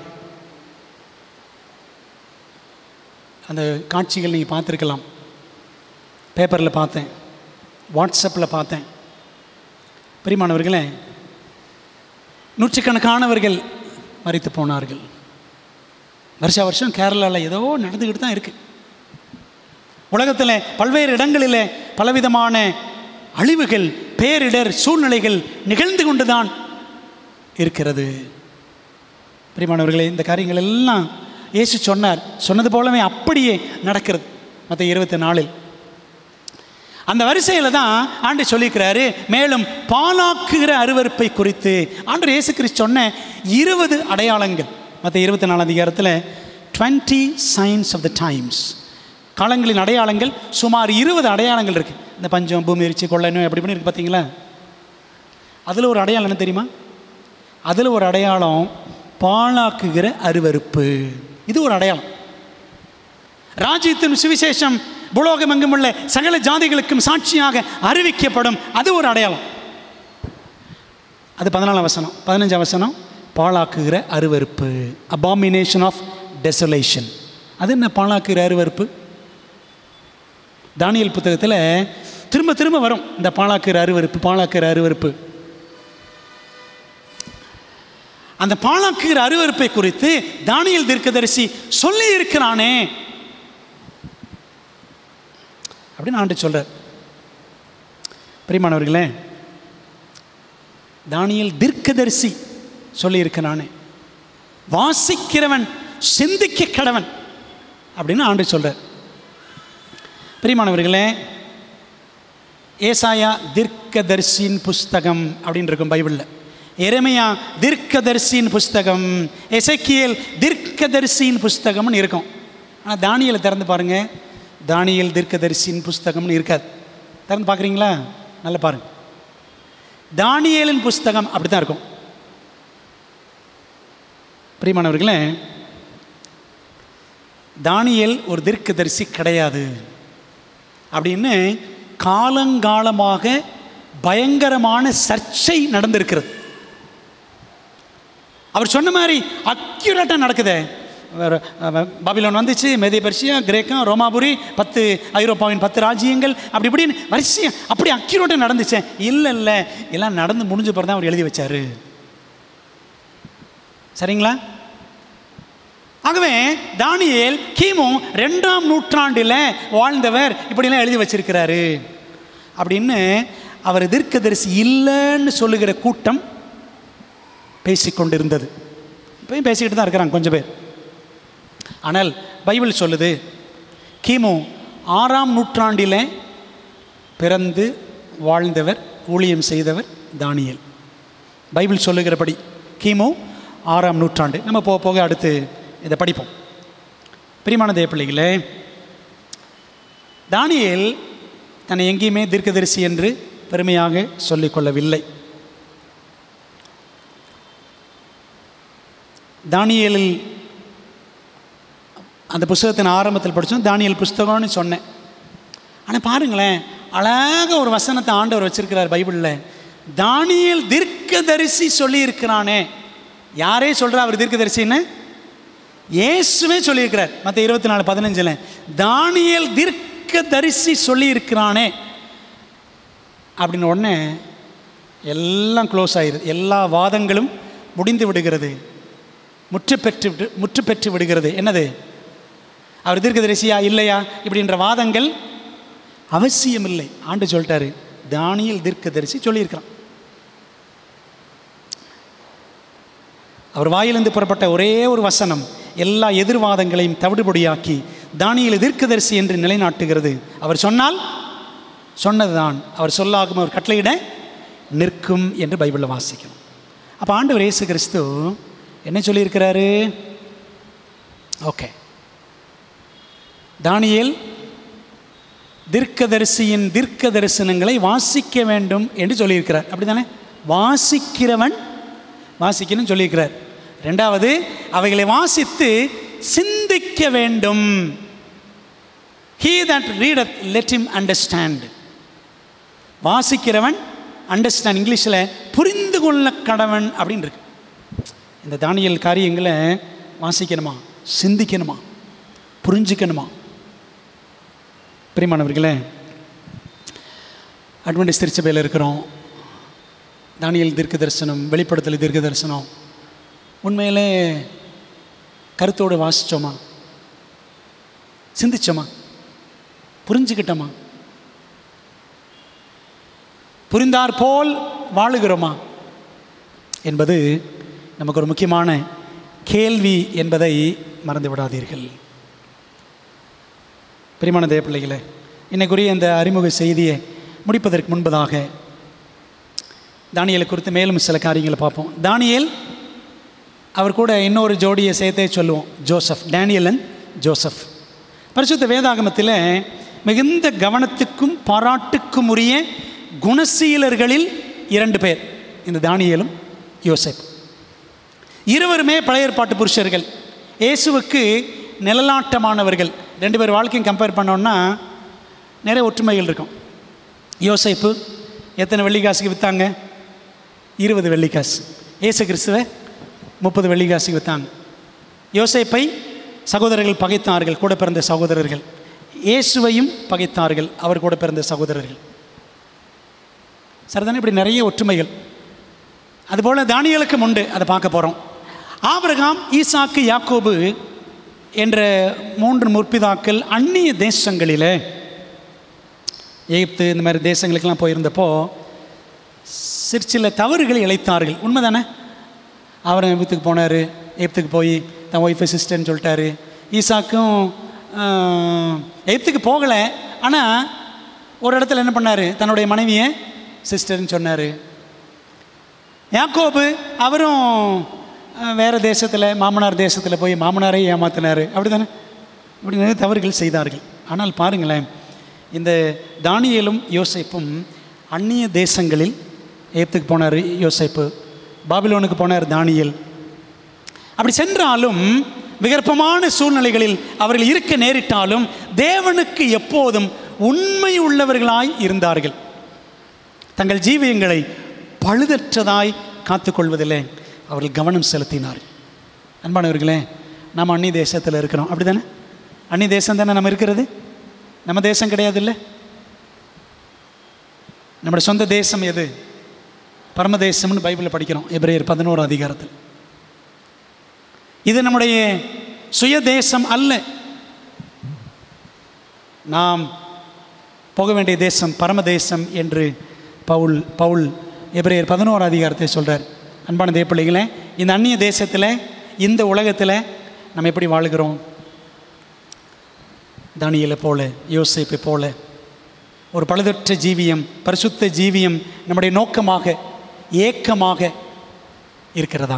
அந்த காட்சிகள் நீங்கள் பார்த்துருக்கலாம் பேப்பரில் பார்த்தேன் வாட்ஸ்அப்பில் பார்த்தேன் பிரிமானவர்களே நூற்றுக்கணக்கானவர்கள் மறித்து போனார்கள் வருஷா வருஷம் கேரளாவில் ஏதோ நடந்துக்கிட்டு தான் இருக்குது உலகத்தில் பல்வேறு இடங்களில் பலவிதமான அழிவுகள் பேரிடர் சூழ்நிலைகள் நிகழ்ந்து கொண்டு தான் இருக்கிறது பிரியமானவர்களே இந்த காரியங்கள் எல்லாம் இயேசு சொன்னார் சொன்னது போலவே அப்படியே நடக்கிறது மற்ற இருபத்தி நாலில் அந்த வரிசையில் தான் ஆண்டு சொல்லியிருக்கிறாரு மேலும் பாலாக்குகிற அருவருப்பை குறித்து ஆண்டு இயேசு கிறிஸ்து சொன்ன இருபது அடையாளங்கள் மற்ற இருபத்தி நாலாம் அதிகாரத்தில் twenty signs of the times காலங்களின் அடையாளங்கள் சுமார் இருபது அடையாளங்கள் இருக்குது இந்த பஞ்சம் பூமி எரிச்சி கொள்ளணும் அப்படி பண்ணி இருக்கு பார்த்தீங்களா அதில் ஒரு அடையாளம் என்ன தெரியுமா அதில் ஒரு அடையாளம் பாழாக்குகிற அருவருப்பு இது ஒரு அடையாளம் ராஜ்யத்தின் சுவிசேஷம் புலோகம் எங்கும் உள்ள சகல ஜாதிகளுக்கும் சாட்சியாக அறிவிக்கப்படும் அது ஒரு அடையாளம் அது பதினாலாம் வசனம் பதினஞ்சாம் வசனம் பாழாக்குகிற அருவருப்பு அபாமினேஷன் ஆஃப் டெசோலேஷன் அது என்ன பாழாக்குகிற அருவருப்பு தானியல் புத்தகத்தில் திரும்ப திரும்ப வரும் இந்த பாழாக்குகிற அருவருப்பு பாழாக்குகிற அருவருப்பு அந்த பாழாக்குகிற அருவருப்பை குறித்து தானியல் தீர்க்கதரிசி சொல்லி இருக்கிறானே அப்படின்னு ஆண்டு சொல்றார் பிரியமானவர்களே தானியல் தீர்க்கதரிசி சொல்லியிருக்கிறானே வாசிக்கிறவன் சிந்திக்க கடவன் அப்படின்னு ஆண்டு சொல்றார் பிரியமானவர்களே ஏசாயா தீர்க்கதரிசியின் புஸ்தகம் அப்படின்னு இருக்கும் பைபிளில் எரமையா தீர்க்கதரிசியின் புஸ்தகம் எசக்கியல் தீர்க்கதரிசியின் புஸ்தகம்னு இருக்கும் ஆனால் தானியலை திறந்து பாருங்க தானியல் தீர்க்கதரிசியின் புஸ்தகம்னு இருக்காது திறந்து பார்க்குறீங்களா நல்லா பாருங்க தானியலின் புஸ்தகம் அப்படி தான் இருக்கும் பிரியமானவர்களே தானியல் ஒரு தீர்க்கதரிசி கிடையாது அப்படின்னு காலங்காலமாக பயங்கரமான சர்ச்சை நடந்திருக்கிறது அவர் சொன்ன மாதிரி அக்யூரேட்டாக நடக்குதே வேற, அஹ், பாபிலோன் வந்துச்சு மேதிய பர்ஷியா கிரேக்கம் ரோமாபுரி பத்து ஐரோப்பாவின் பத்து ராஜ்யங்கள் அப்படி இப்படின்னு வரிசையாக அப்படி அக்யூரேட்டாக நடந்துச்சே இல்லை இல்லை எல்லாம் நடந்து முடிஞ்ச பிறகு தான் அவர் எழுதி வச்சாரு சரிங்களா ஆகவே தானியேல் கிமு ரெண்டாம் நூற்றாண்டில் வாழ்ந்தவர் இப்படிலாம் எழுதி வச்சிருக்கிறாரு அப்படின்னு அவர் தீர்க்கதரிசி இல்லைன்னு சொல்லுகிற கூட்டம் பேசிக்கொண்டிருந்தது இப்பயும் பேசிக்கிட்டு தான் இருக்கிறாங்க கொஞ்சம் பேர் ஆனால் பைபிள் சொல்லுது கிமு ஆறாம் நூற்றாண்டில் பிறந்து வாழ்ந்தவர் ஊழியம் செய்தவர் தானியேல் பைபிள் சொல்லுகிறபடி கிமு ஆறாம் நூற்றாண்டு நம்ம போக போக அடுத்து இதை படிப்போம் பிரியமான தேவ பிள்ளைகளே தானியேல் தன்னை எங்கேயுமே தீர்க்கதரிசி என்று பெருமையாக சொல்லிக்கொள்ளவில்லை தானியேலில் அந்த புஸ்தகத்தின் ஆரம்பத்தில் படித்தோம் தானியல் புஸ்தகம்னு சொன்னேன் ஆனால் பாருங்களேன் அழகாக ஒரு வசனத்தை ஆண்டவர் வச்சிருக்கிறார் பைபிளில் தானியல் தீர்க்கதரிசி சொல்லியிருக்கிறானே யாரே சொல்கிறா அவர் தீர்க்கதரிசின்னு இயேசுவே சொல்லியிருக்கிறார் மற்ற இருபத்தி நாலு பதினஞ்சில் தானியல் தீர்க்கதரிசி சொல்லியிருக்கிறானே அப்படின்னு உடனே எல்லாம் க்ளோஸ் ஆயிடுது எல்லா வாதங்களும் முடிந்து விடுகிறது முற்று பெற்று விட்டு முற்று பெற்று விடுகிறது என்னது அவர் தீர்க்கதரிசியா இல்லையா இப்படின்ற வாதங்கள் அவசியம் இல்லை ஆண்டு சொல்லிட்டாரு தானியல் தீர்க்கதரிசி சொல்லியிருக்கிறான் அவர் வாயிலிருந்து புறப்பட்ட ஒரே ஒரு வசனம் எல்லா எதிர்வாதங்களையும் தவிடுபொடியாக்கி தானியல் தீர்க்கதரிசி என்று நிலைநாட்டுகிறது அவர் சொன்னால் சொன்னதுதான் அவர் சொல்லாகும் அவர் கட்டளையிட நிற்கும் என்று பைபிளில் வாசிக்கணும் அப்போ ஆண்டவர் இயேசு கிறிஸ்து என்ன சொல்லியிருக்கிறாரு ஓகே தானியேல் தீர்க்கதரிசியின் தீர்க்க தரிசனங்களை வாசிக்க வேண்டும் என்று சொல்லியிருக்கிறார் அப்படி தானே வாசிக்கிறவன் வாசிக்கணும்னு சொல்லியிருக்கிறார் ரெண்டாவது அவைகளை வாசித்து சிந்திக்க வேண்டும் he that readeth let him understand வாசிக்கிறவன் அண்டர்ஸ்டாண்ட் இங்கிலீஷில் புரிந்து கொள்ள கடவன் அப்படின்னு இருக்கு இந்த தானியல் காரியங்களை வாசிக்கணுமா சிந்திக்கணுமா புரிஞ்சுக்கணுமா பிரியமானவர்களே அட்வென்டிஸ் திருச்சபையில் இருக்கிறோம் தானியல் தீர்க்க தரிசனம் வெளிப்படுத்தல் தீர்க்க தரிசனம் உண்மையிலே கருத்தோடு வாசித்தோமா சிந்திச்சோமா புரிஞ்சுக்கிட்டோமா புரிந்தார் போல் வாழுகிறோமா என்பது நமக்கு ஒரு முக்கியமான கேள்வி என்பதை மறந்து விடாதீர்கள் பிரிமான தேவ பிள்ளைகளே இன்னைக்குரிய இந்த அறிமுக செய்தியை முடிப்பதற்கு முன்பதாக தானியலை குறித்து மேலும் சில காரியங்களை பார்ப்போம் தானியேல் அவர் கூட இன்னொரு ஜோடியை சேர்த்தே சொல்லுவோம் ஜோசப் டேனியலன் ஜோசப் பரிசுத்த வேதாகமத்தில் மிகுந்த கவனத்துக்கும் பாராட்டுக்கும் உரிய குணசீலர்களில் இரண்டு பேர் இந்த தானியலும் யோசப் இருவருமே பழைய ஏற்பாட்டு புருஷர்கள் இயேசுவுக்கு நிழலாட்டமானவர்கள் ரெண்டு பேர் வாழ்க்கையும் கம்பேர் பண்ணோன்னா நிறைய ஒற்றுமைகள் இருக்கும் யோசைப்பு எத்தனை வெள்ளிக்காசுக்கு விற்றாங்க இருபது வெள்ளிக்காசு ஏசு கிறிஸ்துவை முப்பது வெள்ளிக்காசுக்கு விற்றாங்க யோசேப்பை சகோதரர்கள் பகைத்தார்கள் கூட பிறந்த சகோதரர்கள் இயேசுவையும் பகைத்தார்கள் அவர் கூட பிறந்த சகோதரர்கள் சரிதானே இப்படி நிறைய ஒற்றுமைகள் அதுபோல் தானியலுக்கும் உண்டு அதை பார்க்க போகிறோம் ஆபிரகாம் ஈசாக்கு யாக்கோபு என்ற மூன்று முற்பிதாக்கள் அந்நிய தேசங்களில் எகிப்து இந்த மாதிரி தேசங்களுக்கெல்லாம் போயிருந்தப்போ சிறு சில தவறுகளை இழைத்தார்கள் உண்மைதானே அவர் எகிப்துக்கு போனார் எகிப்துக்கு போய் தன் ஒய்ஃபை சிஸ்டர்னு சொல்லிட்டாரு ஈசாக்கும் ஆஹ், எகிப்துக்கு போகலை ஆனால் ஒரு இடத்துல என்ன பண்ணார் தன்னுடைய மனைவியை சிஸ்டர்னு சொன்னார் யாக்கோபு அவரும் அஹ், வேற தேசத்தில் மாமனார் தேசத்தில் போய் மாமனாரை ஏமாத்தினார் அப்படி தானே இப்படி நிறைய தவறுகள் செய்தார்கள் ஆனால் பாருங்களேன் இந்த தானியேலும் யோசேப்பும் அந்நிய தேசங்களில் ஏப்துக்கு போனார் யோசேப்பு பாபிலோனுக்கு போனார் தானியேல் அப்படி சென்றாலும் விகற்பமான சூழ்நிலைகளில் அவர்கள் இருக்க நேரிட்டாலும் தேவனுக்கு எப்போதும் உண்மை உள்ளவர்களாய் இருந்தார்கள் தங்கள் ஜீவியங்களை பழுதற்றதாய் காத்துக்கொள்வதில்லை அவர்கள் கவனம் செலுத்தினார்கள் அன்பானவர்களே நாம் அந்நிய தேசத்தில் இருக்கிறோம் அப்படி தானே அந்நிய தேசம் தானே நம்ம இருக்கிறது நம்ம தேசம் கிடையாது இல்லை நம்முடைய சொந்த தேசம் எது பரமதேசம்னு பைபிளில் படிக்கிறோம் எபிரேயர் பதினோரு அதிகாரத்தில் இது நம்முடைய சுய தேசம் அல்ல நாம் போக வேண்டிய தேசம் பரமதேசம் என்று பவுல் பவுல் எபிரேயர் பதினோரு அதிகாரத்தை சொல்கிறார் அன்பான தேவப்பிள்ளைகளே இந்த அந்நிய தேசத்தில் இந்த உலகத்தில் நம்ம எப்படி வாழுகிறோம் தானியலை போல யோசிப்பை போல ஒரு பழுதற்ற ஜீவியம் பரிசுத்த ஜீவியம் நம்முடைய நோக்கமாக ஏக்கமாக இருக்கிறதா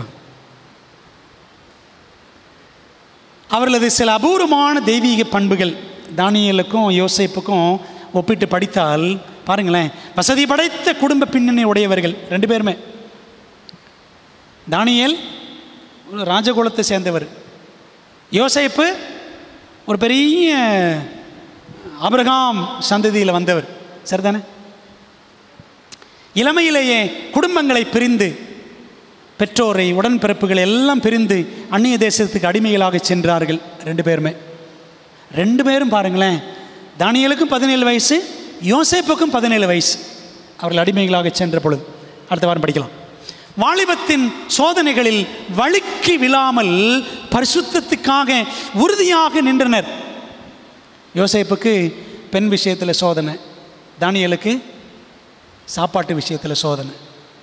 அவர்களது சில அபூர்வமான தெய்வீக பண்புகள் தானியலுக்கும் யோசேப்புக்கும் ஒப்பிட்டு படித்தால் பாருங்களேன் வசதி படைத்த குடும்ப பின்னணி உடையவர்கள் ரெண்டு பேருமே தானியேல் ஒரு ராஜகுலத்தை சேர்ந்தவர் யோசேப்பு ஒரு பெரிய அபிரகாம் சந்ததியில் வந்தவர் சரிதானே இளமையிலேயே குடும்பங்களை பிரிந்து பெற்றோரை உடன்பிறப்புகள் எல்லாம் பிரிந்து அந்நிய தேசத்துக்கு அடிமைகளாக சென்றார்கள் ரெண்டு பேருமே ரெண்டு பேரும் பாருங்களேன் தானியலுக்கும் பதினேழு வயசு யோசேப்புக்கும் பதினேழு வயசு அவர்கள் அடிமைகளாக சென்ற பொழுது அடுத்த வாரம் படிக்கலாம் வாலிபத்தின் சோதனைகளில் வழுக்கி விழாமல் பரிசுத்தத்துக்காக உறுதியாக நின்றனர் யோசேப்புக்கு பெண் விஷயத்தில் சோதனை தானியலுக்கு சாப்பாட்டு விஷயத்தில் சோதனை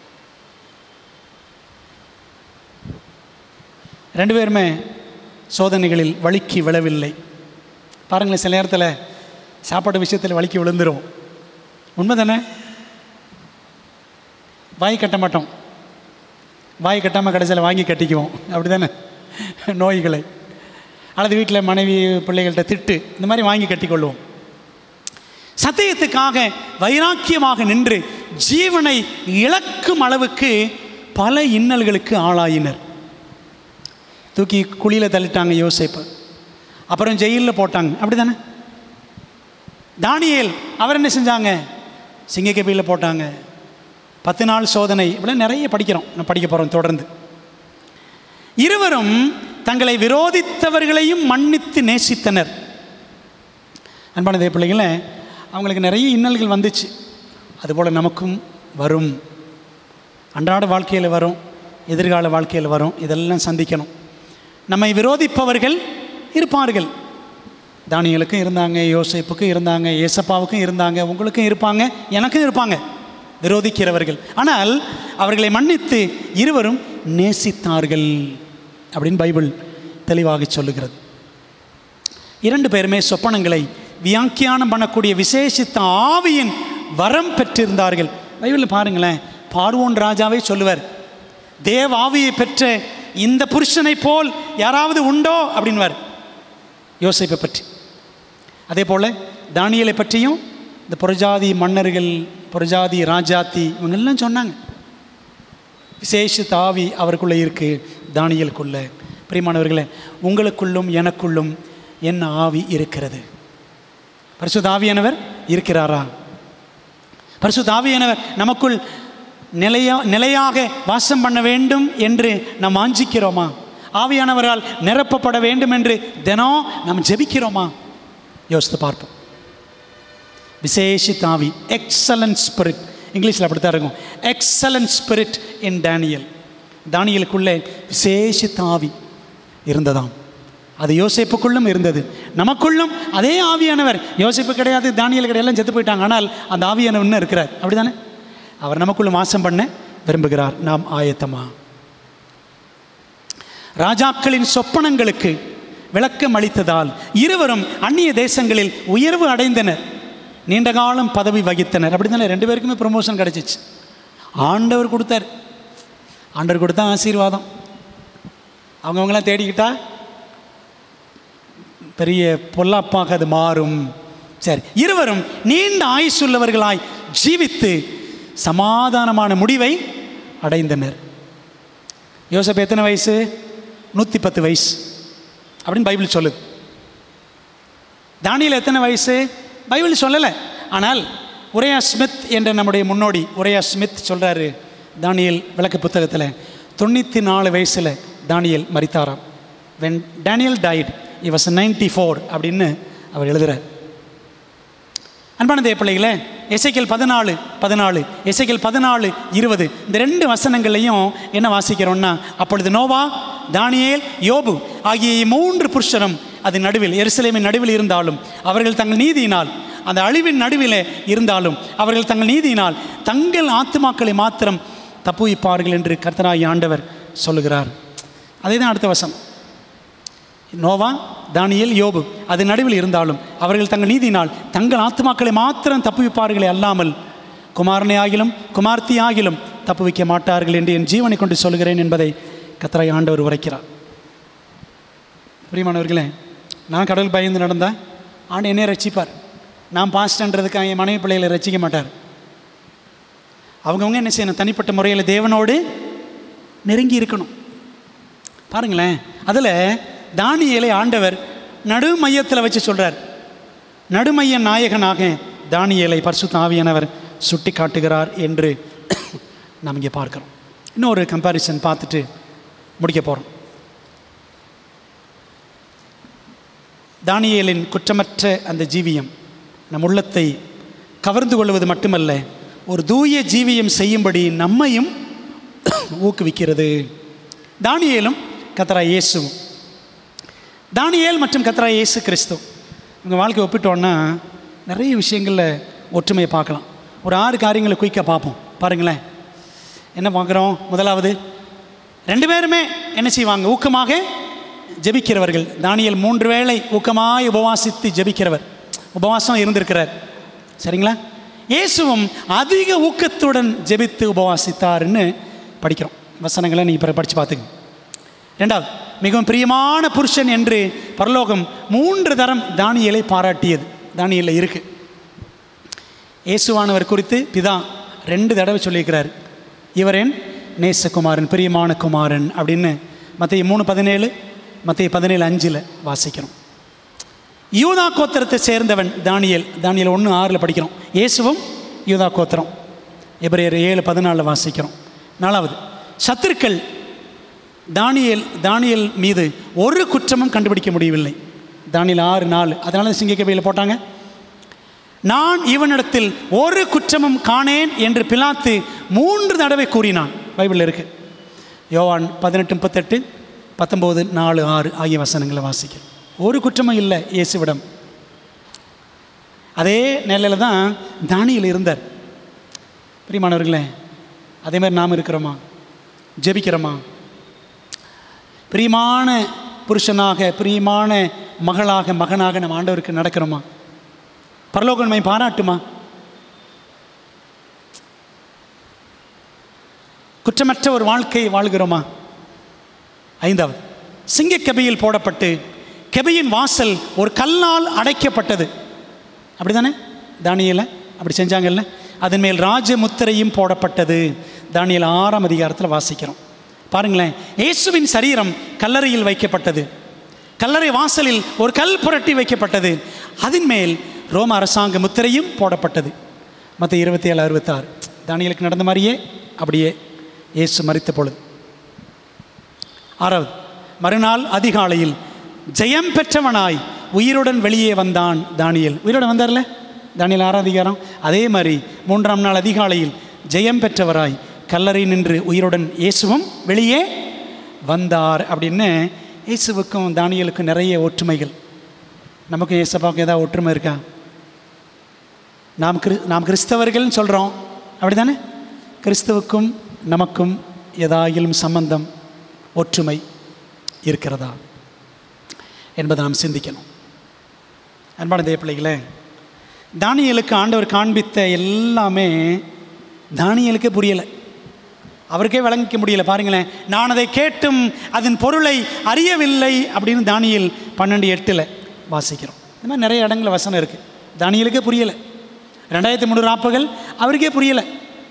ரெண்டு பேருமே சோதனைகளில் வழுக்கி விழவில்லை பாருங்களேன் சில நேரத்தில் சாப்பாடு விஷயத்தில் வழுக்கி விழுந்துரும் உண்மை தானே வாய் கட்ட மாட்டோம் வாய் கட்டாமல் கடைசியில் வாங்கி கட்டிக்குவோம் அப்படி தானே நோய்களை அல்லது வீட்டில் மனைவி பிள்ளைகள்கிட்ட திட்டு இந்த மாதிரி வாங்கி கட்டிக்கொள்வோம் சத்தியத்துக்காக வைராக்கியமாக நின்று ஜீவனை இழக்கும் அளவுக்கு பல இன்னல்களுக்கு ஆளாயினர் தூக்கி குழியில் தள்ளிட்டாங்க யோசேப்பு அப்புறம் ஜெயிலில் போட்டாங்க அப்படி தானே தானியேல் அவர் என்ன செஞ்சாங்க சிங்கக்கபியில் போட்டாங்க பத்து நாள் சோதனை இப்படி நிறைய படிக்கிறோம் நான் படிக்க போகிறோம் தொடர்ந்து இருவரும் தங்களை விரோதித்தவர்களையும் மன்னித்து நேசித்தனர் அன்பான தேவ பிள்ளைங்களே அவங்களுக்கு நிறைய இன்னல்கள் வந்துச்சு அதுபோல் நமக்கும் வரும் அன்றாட வாழ்க்கையில் வரும் எதிர்கால வாழ்க்கையில் வரும் இதெல்லாம் சந்திக்கணும் நம்மை விரோதிப்பவர்கள் இருப்பார்கள் தானியலுக்கும் இருந்தாங்க யோசேப்புக்கும் இருந்தாங்க ஏசப்பாவுக்கும் இருந்தாங்க உங்களுக்கும் இருப்பாங்க எனக்கும் இருப்பாங்க விரோதிக்கிறவர்கள் ஆனால் அவர்களை மன்னித்து இருவரும் நேசித்தார்கள் அப்படின்னு பைபிள் தெளிவாக சொல்லுகிறது இரண்டு பேருமே சொப்பனங்களை வியாக்கியானம் பண்ணக்கூடிய விசேஷித்த ஆவியின் வரம் பெற்றிருந்தார்கள் பைபிளில் பாருங்களேன் பார்வோன் ராஜாவே சொல்லுவார் தேவ ஆவியை பெற்ற இந்த புருஷனை போல் யாராவது உண்டோ அப்படின்வார் யோசிப்பை பற்றி அதே போல் தானியலை பற்றியும் இந்த புரஜாதி மன்னர்கள் புரஜாதி ராஜாத்தி இவங்கெல்லாம் சொன்னாங்க விசேஷ தாவி அவருக்குள்ளே இருக்குது தானியலுக்குள்ள பிரியமானவர்களே உங்களுக்குள்ளும் எனக்குள்ளும் என்ன ஆவி இருக்கிறது பரிசுத்த ஆவியானவர் இருக்கிறாரா பரிசுத்த ஆவியானவர் நமக்குள் நிலையா நிலையாக வாசம் பண்ண வேண்டும் என்று நாம் வாஞ்சிக்கிறோமா ஆவியானவரால் நிரப்பப்பட வேண்டும் என்று தினம் நாம் ஜெபிக்கிறோமா யோசித்து பார்ப்போம் விசேஷித்த ஆவி எக்ஸலன்ட் ஸ்பிரிட் இங்கிலீஷில் அப்படித்தான் இருக்கும் எக்ஸலன்ட் ஸ்பிரிட் இன் டேனியல் தானியலுக்குள்ளே விசேஷித்த ஆவி இருந்ததாம் அது யோசிப்புக்குள்ளும் இருந்தது நமக்குள்ளும் அதே ஆவியானவர் யோசிப்பு கிடையாது தானியல் கிடையாது செத்து போயிட்டாங்க ஆனால் அந்த ஆவியானவர் இன்னும் இருக்கிறார் அப்படிதானே அவர் நமக்குள்ளும் வாசம் பண்ண விரும்புகிறார் நாம் ஆயத்தமா ராஜாக்களின் சொப்பனங்களுக்கு விளக்கம் அளித்ததால் இருவரும் அந்நிய தேசங்களில் உயர்வு அடைந்தனர் நீண்ட காலம் பதவி வகித்தனர் அப்படி தானே ரெண்டு பேருக்குமே ப்ரொமோஷன் கிடச்சிச்சு ஆண்டவர் கொடுத்தார் ஆண்டவர் கொடுத்தா ஆசீர்வாதம் அவங்கவுங்களாம் தேடிக்கிட்டா பெரிய பொல்லாப்பாக அது மாறும் சரி இருவரும் நீண்ட ஆயுசுள்ளவர்களாய் ஜீவித்து சமாதானமான முடிவை அடைந்தனர் யோசப் எத்தனை வயசு நூற்றி பத்து வயசு அப்படின்னு பைபிள் சொல்லுது தானியல் எத்தனை வயசு பைபிள் சொல்லலை ஆனால் உரையா ஸ்மித் என்ற நம்முடைய முன்னோடி உரையா ஸ்மித் சொல்கிறாரு தானியல் விளக்கு புத்தகத்தில் தொண்ணூற்றி நாலு வயசில் தானியல் மரித்தாராம் when Daniel died he was ninety four அப்படின்னு அவர் எழுதுகிறார் அன்பான தேவ பிள்ளைகளே எசைக்கல் பதினாலு பதினாலு எசைக்கல் பதினாலு இருபது இந்த ரெண்டு வசனங்களையும் என்ன வாசிக்கிறோம்னா அப்பொழுது நோவா தானியேல் யோபு ஆகிய மூன்று புருஷரும் அது நடுவில் எருசலேமின் நடுவில் இருந்தாலும் அவர்கள் தங்கள் நீதியினால் அந்த அழிவின் நடுவில் இருந்தாலும் அவர்கள் தங்கள் நீதியினால் தங்கள் ஆத்துமாக்களை மாத்திரம் தப்புவிப்பார்கள் என்று கர்த்தராய் ஆண்டவர் சொல்லுகிறார் அதே தான் அடுத்த வசம் நோவா தானியல் யோபு அது நடுவில் இருந்தாலும் அவர்கள் தங்கள் நீதியினால் தங்கள் ஆத்மாக்களை மாத்திரம் தப்புவிப்பார்களே அல்லாமல் குமாரனை ஆகிலும் குமார்த்தி ஆகிலும் தப்புவிக்க மாட்டார்கள் என்று என் ஜீவனை கொண்டு சொல்கிறேன் என்பதை கத்தராய் ஆண்டவர் உரைக்கிறார் பிரியமானவர்களே நான் கடவுள் பயந்து நடந்தால் ஆண்டு என்னை ரட்சிப்பார் நான் பாஸ்டன்றதுக்காக என் மனைவி பிள்ளைகளை ரசிக்க மாட்டார் அவங்கவுங்க என்ன செய்யணும் தனிப்பட்ட முறையில் தேவனோடு நெருங்கி இருக்கணும் பாருங்களேன் அதில் தானியலை ஆண்டவர் நடு மையத்தில் வச்சு சொல்கிறார் நடுமைய நாயகனாக தானியலை பரிசுத்த ஆவியானவர் சுட்டி காட்டுகிறார் என்று நாம் இங்கே பார்க்குறோம் இன்னொரு கம்பாரிசன் பார்த்துட்டு முடிக்க போகிறோம் தானியலின் குற்றமற்ற அந்த ஜீவியம் நம் உள்ளத்தை கவர்ந்து கொள்வது மட்டுமல்ல ஒரு தூய ஜீவியம் செய்யும்படி நம்மையும் ஊக்குவிக்கிறது தானியேலும் கத்தரா இயேசுவும் தானியேல் மற்றும் கத்ரா இயேசு கிறிஸ்து உங்கள் வாழ்க்கை ஒப்பிட்டோன்னா நிறைய விஷயங்களில் ஒற்றுமையை பார்க்கலாம் ஒரு ஆறு காரியங்களை குயிக்காக பார்ப்போம் பாருங்களேன் என்ன பார்க்குறோம் முதலாவது ரெண்டு பேருமே என்ன செய்வாங்க ஊக்கமாக ஜெபிக்கிறவர்கள் தானியல் மூன்று வேளை ஊக்கமாய் உபவாசித்து ஜெபிக்கிறவர் உபவாசம் இருந்திருக்கிறார் சரிங்களா இயேசுவும் அதிக ஊக்கத்துடன் ஜெபித்து உபவாசித்தாருன்னு படிக்கிறோம் வசனங்களை நீங்கள் பிறகு படித்து பார்த்துங்க ரெண்டாவது மிகவும் பிரியமான புருஷன் என்று பரலோகம் மூன்று தரம் தானியலை பாராட்டியது தானியலில் இருக்கு இயேசுவானவர் குறித்து பிதா ரெண்டு தடவை சொல்லியிருக்கிறார் இவரேன் நேசகுமாரன் பிரியமான குமாரன் அப்படின்னு மற்ற மூணு பதினேழு மற்ற பதினேழு அஞ்சில் வாசிக்கிறோம் யூதா கோத்திரத்தை சேர்ந்தவன் தானியல் தானியல் ஒன்று ஆறில் படிக்கிறோம் இயேசுவும் யூதா கோத்திரம் எபிரேயர் ஏழு பதினாலில் வாசிக்கிறோம் நாலாவது சத்துருக்கள் தானியல் தானியல் மீது ஒரு குற்றமும் கண்டுபிடிக்க முடியவில்லை தானியல் ஆறு நாலு அதனால சிங்கக்கவையில் போட்டாங்க நான் இவனிடத்தில் ஒரு குற்றமும் காணேன் என்று பிலாத்து மூன்று தடவை கூறினான் பைபிளில் இருக்கு யோவான் பதினெட்டு முப்பத்தெட்டு பத்தொம்போது நாலு ஆறு ஆகிய வசனங்களை வாசிக்க ஒரு குற்றமும் இல்லை இயேசுவிடம் அதே நிலையில் தான் தானியல் இருந்தார் பிரியமானவர்களே அதே மாதிரி நாம் இருக்கிறோமா ஜெபிக்கிறோமா பிரியமான புருஷனாக பிரியமான மகளாக மகனாக நம்ம ஆண்டவருக்கு நடக்கிறோமா பரலோக நம்மை பாராட்டுமா குற்றமற்ற ஒரு வாழ்க்கையை வாழ்கிறோமா ஐந்தாவது சிங்க கெபியில் போடப்பட்டு கெபியின் வாசல் ஒரு கல்லால் அடைக்கப்பட்டது அப்படிதானே தானியல அப்படி செஞ்சாங்கல்ல அதன் மேல் ராஜமுத்திரையும் போடப்பட்டது தானியல் ஆறாம் அதிகாரத்தில் வாசிக்கிறோம் பாருங்களேன் இயேசுவின் சரீரம் கல்லறையில் வைக்கப்பட்டது கல்லறை வாசலில் ஒரு கல் புரட்டி வைக்கப்பட்டது அதன் மேல் ரோம அரசாங்க முத்திரையும் போடப்பட்டது மற்ற இருபத்தி ஏழு அறுபத்தாறு தானியலுக்கு நடந்த மாதிரியே அப்படியே இயேசு மறித்த பொழுது ஆறாவது மறுநாள் அதிகாலையில் ஜெயம் பெற்றவனாய் உயிருடன் வெளியே வந்தான் தானியல் உயிரோட வந்தார்ல தானியல் ஆறாம் அதிகாரம் அதே மாதிரி மூன்றாம் நாள் அதிகாலையில் ஜெயம் பெற்றவராய் கல்லறை நின்று உயிருடன் இயேசுவும் வெளியே வந்தார் அப்படின்னு இயேசுவுக்கும் தானியலுக்கும் நிறைய ஒற்றுமைகள் நமக்கும் இயேசப்பாவுக்கும் ஏதாவது ஒற்றுமை இருக்கா நாம் கிரு நாம் கிறிஸ்தவர்கள்னு சொல்கிறோம் அப்படி தானே கிறிஸ்துவுக்கும் நமக்கும் ஏதாயிலும் சம்பந்தம் ஒற்றுமை இருக்கிறதா என்பதை நாம் சிந்திக்கணும் அன்பான தேவ பிள்ளைகளே தானியலுக்கு ஆண்டவர் காண்பித்த எல்லாமே தானியலுக்கே புரியலை அவருக்கே விளங்கிக்க முடியல பாருங்களேன் நான் அதை கேட்டும் அதன் பொருளை அறியவில்லை அப்படின்னு தானியல் பன்னெண்டு எட்டில் வாசிக்கிறோம் இந்த மாதிரி நிறைய இடங்களில் வசனம் இருக்குது தானியலுக்கே புரியலை ரெண்டாயிரத்தி மூணு ராப்புகள் அவருக்கே புரியலை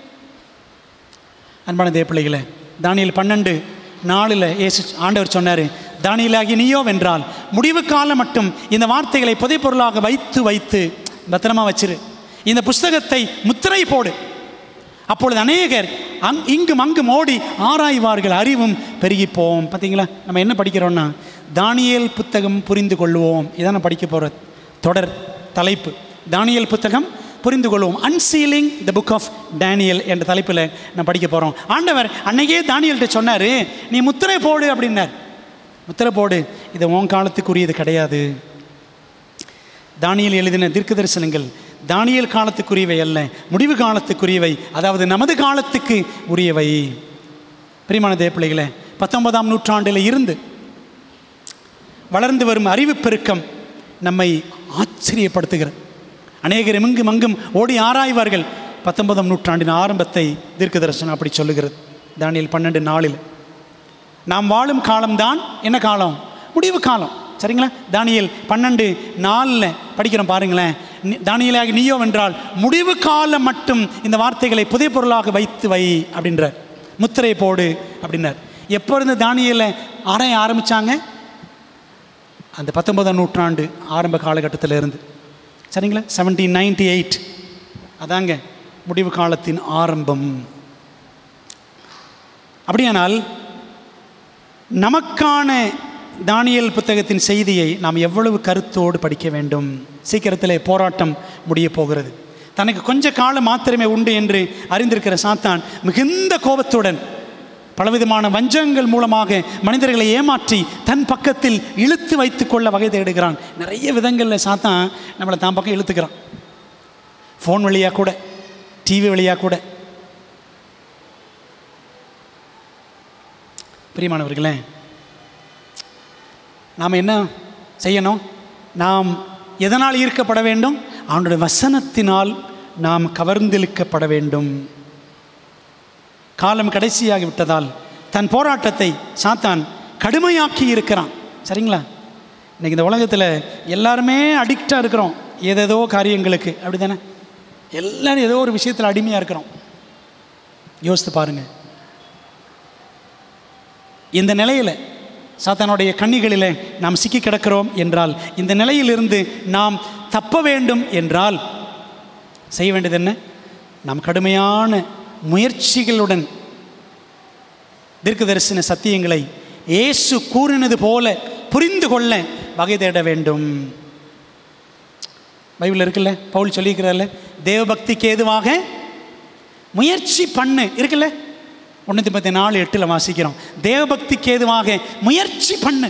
அன்பான தேவ பிள்ளைகளே தானியல் பன்னெண்டு நாளில் இயேசு ஆண்டவர் சொன்னார் தானியலாகி நீயோ வென்றால் முடிவு காலம் மட்டும் இந்த வார்த்தைகளை புதைப்பொருளாக வைத்து வைத்து பத்திரமா வச்சிரு இந்த புஸ்தகத்தை முத்திரை போடு அப்பொழுது அநேகர் அங் இங்கும் அங்கும் ஓடி ஆராய்வார்கள் அறிவும் பெருகி போவோம் பார்த்தீங்களா நம்ம என்ன படிக்கிறோம்னா தானியேல் புத்தகம் புரிந்து கொள்வோம் இதான் நான் படிக்க போகிற தொடர் தலைப்பு தானியேல் புத்தகம் புரிந்து கொள்வோம் unsealing the book of Daniel என்ற தலைப்பில் நான் படிக்க போகிறோம் ஆண்டவர் அன்னைக்கே தானியல்கிட்ட சொன்னார் நீ முத்திரை போடு அப்படின்னார் முத்திரை போடு இது உன் காலத்துக்குரியது கிடையாது தானியல் எழுதின தீர்க்க தரிசனங்கள் தானியல் காலத்துக்குரியவை அல்ல முடிவு காலத்துக்குரியவை அதாவது நமது காலத்துக்கு உரியவை பிரியமான தேவப்பிள்ளைகளே பத்தொன்பதாம் நூற்றாண்டில் இருந்து வளர்ந்து வரும் அறிவு பெருக்கம் நம்மை ஆச்சரியப்படுத்துகிறது அநேகர் எங்கும் அங்கும் ஓடி ஆராய்வார்கள் பத்தொன்பதாம் நூற்றாண்டின் ஆரம்பத்தை தீர்க்க தரிசனம் அப்படி சொல்லுகிறது தானியல் பன்னெண்டு நாளில் நாம் வாழும் காலம்தான் என்ன காலம் முடிவு காலம் சரிங்களா தானியல் பன்னெண்டு நாலில் படிக்கிறோம் பாருங்களேன் நி- தானியலாக நீயோ வென்றால் முடிவு காலம் மட்டும் இந்த வார்த்தைகளை புதிய பொருளாக வைத்து வை அப்படின்றார் முத்திரை போடு அப்படின்னார் எப்போ இருந்து தானியலை ஆராய ஆரம்பித்தாங்க அந்த பத்தொன்பதாம் நூற்றாண்டு ஆரம்ப காலகட்டத்தில் இருந்து சரிங்களா செவன்டீன் நைன்டி எயிட் அதாங்க முடிவு காலத்தின் ஆரம்பம் அப்படியானால் நமக்கான தானியல் புத்தகத்தின் செய்தியை நாம் எவ்வளவு கருத்தோடு படிக்க வேண்டும் சீக்கிரத்திலே போராட்டம் முடிய போகிறது தனக்கு கொஞ்ச காலம் மாத்திரமே உண்டு என்று அறிந்திருக்கிற சாத்தான் மிகுந்த கோபத்துடன் பலவிதமான வஞ்சகங்கள் மூலமாக மனிதர்களை ஏமாற்றி தன் பக்கத்தில் இழுத்து வைத்து கொள்ள வகை தேடுகிறான் நிறைய விதங்களில் சாத்தான் நம்மளை தான் பக்கம் இழுத்துக்கிறான் ஃபோன் வழியாக கூட டிவி வழியாக கூட பிரியமானவர்களே நாம் என்ன செய்யணும் நாம் எதனால் ஈர்க்கப்பட வேண்டும் அவனுடைய வசனத்தினால் நாம் கவர்ந்திழுக்கப்பட வேண்டும் காலம் கடைசியாகி விட்டதால் தன் போராட்டத்தை சாத்தான் கடுமையாக்கி இருக்கிறான் சரிங்களா இன்னைக்கு இந்த உலகத்தில் எல்லாருமே அடிக்டாக இருக்கிறோம் ஏதேதோ காரியங்களுக்கு அப்படி தானே எல்லாரும் ஏதோ ஒரு விஷயத்தில் அடிமையாக இருக்கிறோம் யோசித்து பாருங்கள் இந்த நிலையில் சாத்தானுடைய கண்ணிகளிலே நாம் சிக்கி கிடக்கிறோம் என்றால் இந்த நிலையிலிருந்து நாம் தப்ப வேண்டும் என்றால் செய்ய வேண்டியது என்ன நாம் கடுமையான முயற்சிகளுடன் தீர்க்க தரிசன சத்தியங்களை இயேசு கூறினது போல புரிந்து கொள்ள வகை தேட வேண்டும் பைபிள் இருக்குல்ல பவுல் சொல்லியிருக்கிறார்ல தேவபக்திக்கு ஏதுவாக முயற்சி பண்ணு இருக்குல்ல ஒன்று பத்தி நாலு எட்டில் வாசிக்கிறோம் தேவபக்திக்கு ஏதுவாக முயற்சி பண்ணு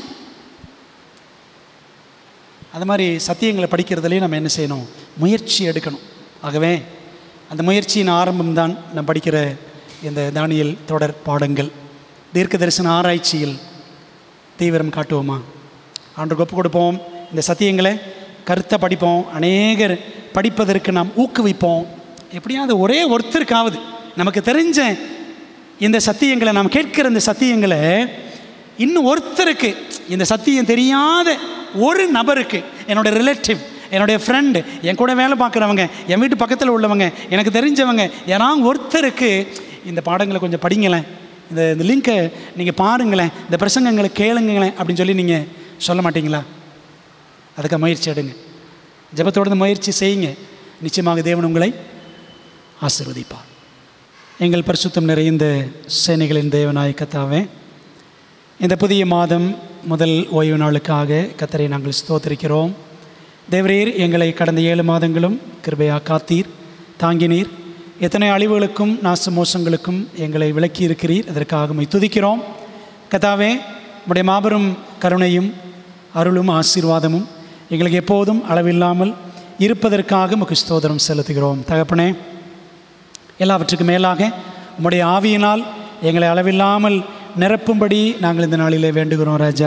அது மாதிரி சத்தியங்களை படிக்கிறதுலேயே நம்ம என்ன செய்யணும் முயற்சி எடுக்கணும் ஆகவே அந்த முயற்சியின் ஆரம்பம்தான் நம்ம படிக்கிற இந்த தானியல் தொடர் பாடங்கள் தீர்க்க தரிசன ஆராய்ச்சியில் தீவிரம் காட்டுவோமா ஆண்டு ஒப்பு கொடுப்போம் இந்த சத்தியங்களை கருத்தை படிப்போம் அநேகர் படிப்பதற்கு நாம் ஊக்குவிப்போம் எப்படியாவது ஒரே ஒருத்தருக்காவது நமக்கு தெரிஞ்ச இந்த சத்தியங்களை நாம் கேட்கிற இந்த சத்தியங்களை இன்னும் ஒருத்தருக்கு இந்த சத்தியம் தெரியாத ஒரு நபருக்கு என்னோட ரிலேட்டிவ் என்னுடைய ஃப்ரெண்டு என் கூட வேலை பார்க்குறவங்க என் வீட்டு பக்கத்தில் உள்ளவங்க எனக்கு தெரிஞ்சவங்க யாராவது ஒருத்தருக்கு இந்த பாடங்களை கொஞ்சம் படிங்களேன் இந்த இந்த லிங்க்கை நீங்கள் பாருங்களேன் இந்த பிரசங்கங்களை கேளுங்களேன் அப்படின்னு சொல்லி நீங்கள் சொல்ல மாட்டீங்களா அதுக்கு முயற்சி எடுங்க ஜெபத்தோடு முயற்சி செய்யுங்க நிச்சயமாக தேவன் உங்களை ஆசீர்வதிப்பார் எங்கள் பரிசுத்தம் நிறைந்த சேனைகளின் தேவனாய் கத்தாவே இந்த புதிய மாதம் முதல் ஓய்வு நாளுக்காக கத்தரை நாங்கள் ஸ்தோத்திரிக்கிறோம் தேவரீர் எங்களை கடந்த ஏழு மாதங்களும் கிருபையா காத்தீர் தாங்கினீர் எத்தனை அழிவுகளுக்கும் நாச மோசங்களுக்கும் எங்களை விலக்கி இருக்கிறீர் அதற்காக உம்மை துதிக்கிறோம் கதாவே உடைய மாபெரும் கருணையும் அருளும் ஆசீர்வாதமும் எங்களுக்கு எப்போதும் அளவில்லாமல் இருப்பதற்காக உமக்கு ஸ்தோத்திரம் செலுத்துகிறோம் தகப்பனே எல்லாவற்றுக்கும் மேலாக உம்முடைய ஆவியினால் எங்களை அளவில்லாமல் நிரப்பும்படி நாங்கள் இந்த நாளிலே வேண்டுகிறோம் ராஜா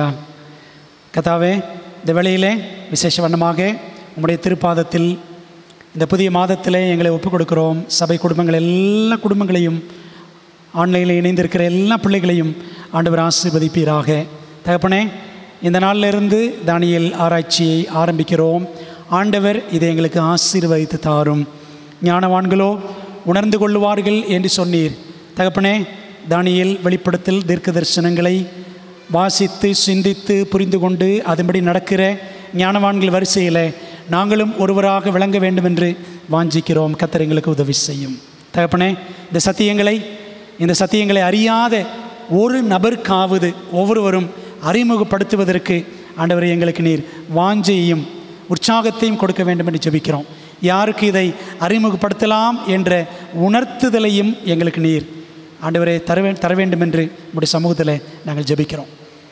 கதாவே இந்த வேளையிலே விசேஷ வண்ணமாக உம்முடைய திருப்பாதத்தில் இந்த புதிய மாதத்திலே எங்களை ஒப்புக் கொடுக்கிறோம் சபை குடும்பங்கள் எல்லா குடும்பங்களையும் ஆன்லைனில் இணைந்திருக்கிற எல்லா பிள்ளைகளையும் ஆண்டவர் ஆசீர்வதிப்பீராக தகப்பனே இந்த நாளிலிருந்து தானியல் ஆராய்ச்சியை ஆரம்பிக்கிறோம் ஆண்டவர் இதை எங்களுக்கு ஆசீர்வதித்து தாரும் ஞானவான்களோ உணர்ந்து கொள்ளுவார்கள் என்று சொன்னீர் தகப்பனே தானியல் வெளிப்படுத்தல் தீர்க்க தரிசனங்களை வாசித்து சிந்தித்து புரிந்து கொண்டு அதன்படி நடக்கிற ஞானவான்கள் வரிசையில் நாங்களும் ஒருவராக விளங்க வேண்டும் என்று வாஞ்சிக்கிறோம் கத்தர் எங்களுக்கு உதவி செய்யும் தகப்பனே இந்த சத்தியங்களை இந்த சத்தியங்களை அறியாத ஒரு நபருக்காவது ஒவ்வொருவரும் அறிமுகப்படுத்துவதற்கு ஆண்டவரை எங்களுக்கு நீர் வாஞ்சையும் உற்சாகத்தையும் கொடுக்க வேண்டும் என்று ஜெபிக்கிறோம் யாருக்கு இதை அறிமுகப்படுத்தலாம் என்ற உணர்த்துதலையும் எங்களுக்கு நீர் ஆண்டவரை தர வே தர வேண்டும் என்று உடைய சமூகத்தில் நாங்கள் ஜெபிக்கிறோம்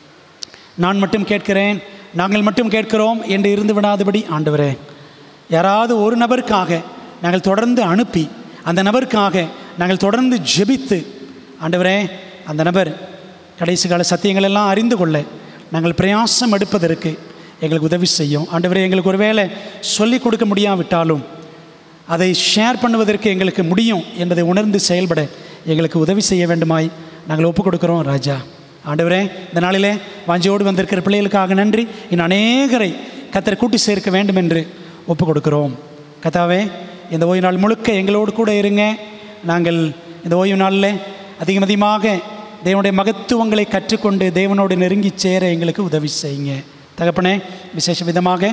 நான் மட்டும் கேட்கிறேன் நாங்கள் மட்டும் கேட்கிறோம் என்று இருந்து விடாதபடி ஆண்டவரே யாராவது ஒரு நபருக்காக நாங்கள் தொடர்ந்து அனுப்பி அந்த நபருக்காக நாங்கள் தொடர்ந்து ஜெபித்து ஆண்டவரே அந்த நபர் கடைசி கால சத்தியங்கள் எல்லாம் அறிந்து கொள்ள நாங்கள் பிரயாசம் எடுப்பதற்கு எங்களுக்கு உதவி செய்யும் ஆண்டவரே எங்களுக்கு ஒருவேளை சொல்லிக் கொடுக்க முடியாவிட்டாலும் அதை ஷேர் பண்ணுவதற்கு எங்களுக்கு முடியும் என்பதை உணர்ந்து செயல்பட எங்களுக்கு உதவி செய்ய வேண்டுமாய் நாங்கள் ஒப்புக் கொடுக்குறோம் ராஜா ஆண்டவரே இந்த நாளிலே வாஞ்சியோடு வந்திருக்கிற பிள்ளைகளுக்காக நன்றி இன்னும் அநேகரை கத்தரை கூட்டி சேர்க்க வேண்டும் என்று ஒப்புக் கொடுக்குறோம் கத்தாவே இந்த ஓய்வு நாள் முழுக்க எங்களோடு கூட இருங்க நாங்கள் இந்த ஓய்வு நாளில் அதிகம் அதிகமாக தேவனுடைய மகத்துவங்களை கற்றுக்கொண்டு தேவனோடு நெருங்கி சேர எங்களுக்கு உதவி செய்யுங்க தகப்பனே விசேஷ விதமாக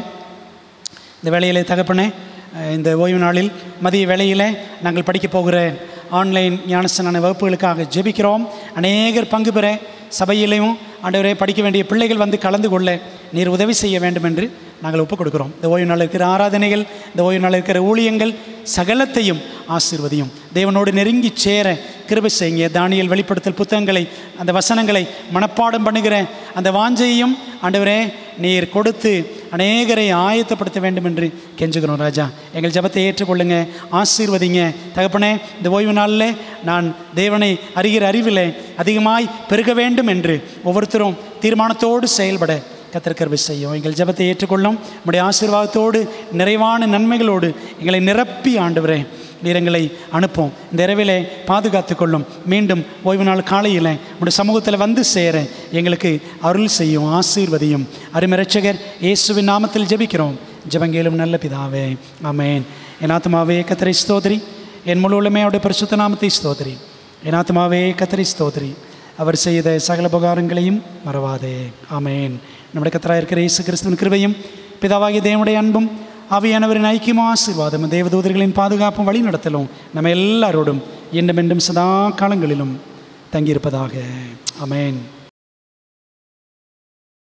இந்த வேலையிலே தகப்பனே அஹ், இந்த ஓய்வு நாளில் மதிய வேளையில் நாங்கள் படிக்க போகிற ஆன்லைன் ஞானஸ்தான வகுப்புகளுக்காக ஜெபிக்கிறோம் அநேகர் பங்கு பெற சபையிலையும் ஆண்டவரே படிக்க வேண்டிய பிள்ளைகள் வந்து கலந்து கொள்ள நீர் உதவி செய்ய வேண்டும் என்று நாங்கள் ஒப்புக் கொடுக்கிறோம் இந்த ஓய்வு நாளில் இருக்கிற ஆராதனைகள் இந்த ஓய்வு நாளில் இருக்கிற ஊழியங்கள் சகலத்தையும் ஆசீர்வதியும் தேவனோடு நெருங்கி சேர கிருபை செய்யுங்க தானியல் வெளிப்படுத்தல் புத்தகங்களை அந்த வசனங்களை மனப்பாடம் பண்ணுகிற அந்த வாஞ்சையும் ஆண்டவரே நீர் கொடுத்து அநேகரை ஆயத்தப்படுத்த வேண்டும் என்று கெஞ்சுகிறோம் ராஜா எங்கள் ஜெபத்தை ஏற்றுக்கொள்ளுங்க ஆசீர்வதிங்க தகப்பனே இந்த ஓய்வு நாளில் நான் தேவனை அறிகிற அறிவில் அதிகமாய் பெருக வேண்டும் என்று ஒவ்வொருத்தரும் தீர்மானத்தோடு செயல்பட கத்திருக்கிறவை செய்யும் எங்கள் ஜெபத்தை ஏற்றுக்கொள்ளும் உடைய ஆசீர்வாதத்தோடு நிறைவான நன்மைகளோடு எங்களை நிரப்பி ஆண்டவரே நீர் எங்களை அனுப்பும் இந்த இரவிலே பாதுகாத்து கொள்ளும் மீண்டும் ஓய்வு நாள் காலையில் உடைய சமூகத்தில் வந்து சேர எங்களுக்கு அருள் செய்யும் ஆசீர்வதியும் அருமரட்சகர் இயேசுவின் நாமத்தில் ஜெபிக்கிறோம் ஜெபங்கேலும் நல்ல பிதாவே ஆமென் என் ஆத்மாவே கத்தரை ஸ்தோத்திரி என் முழுவலுமே அவருடைய பரிசுத்த நாமத்தை ஸ்தோத்திரி என் ஆத்மாவே கத்தரை ஸ்தோத்திரி அவர் செய்த சகல உபகாரங்களையும் மறவாதே ஆமென் நம்முடைய கத்தராக இருக்கிற இயேசு கிறிஸ்துவின் கிருபையும் பிதாவாகிய தேவனுடைய அன்பும் ஆவியானவரின் ஐக்கியமும் ஆசீர்வாதமும் தேவதூதர்களின் பாதுகாப்பும் வழி நடத்தலும் நம்ம எல்லாரோடும் என்றும் என்றும் சதா காலங்களிலும் தங்கியிருப்பதாக ஆமென்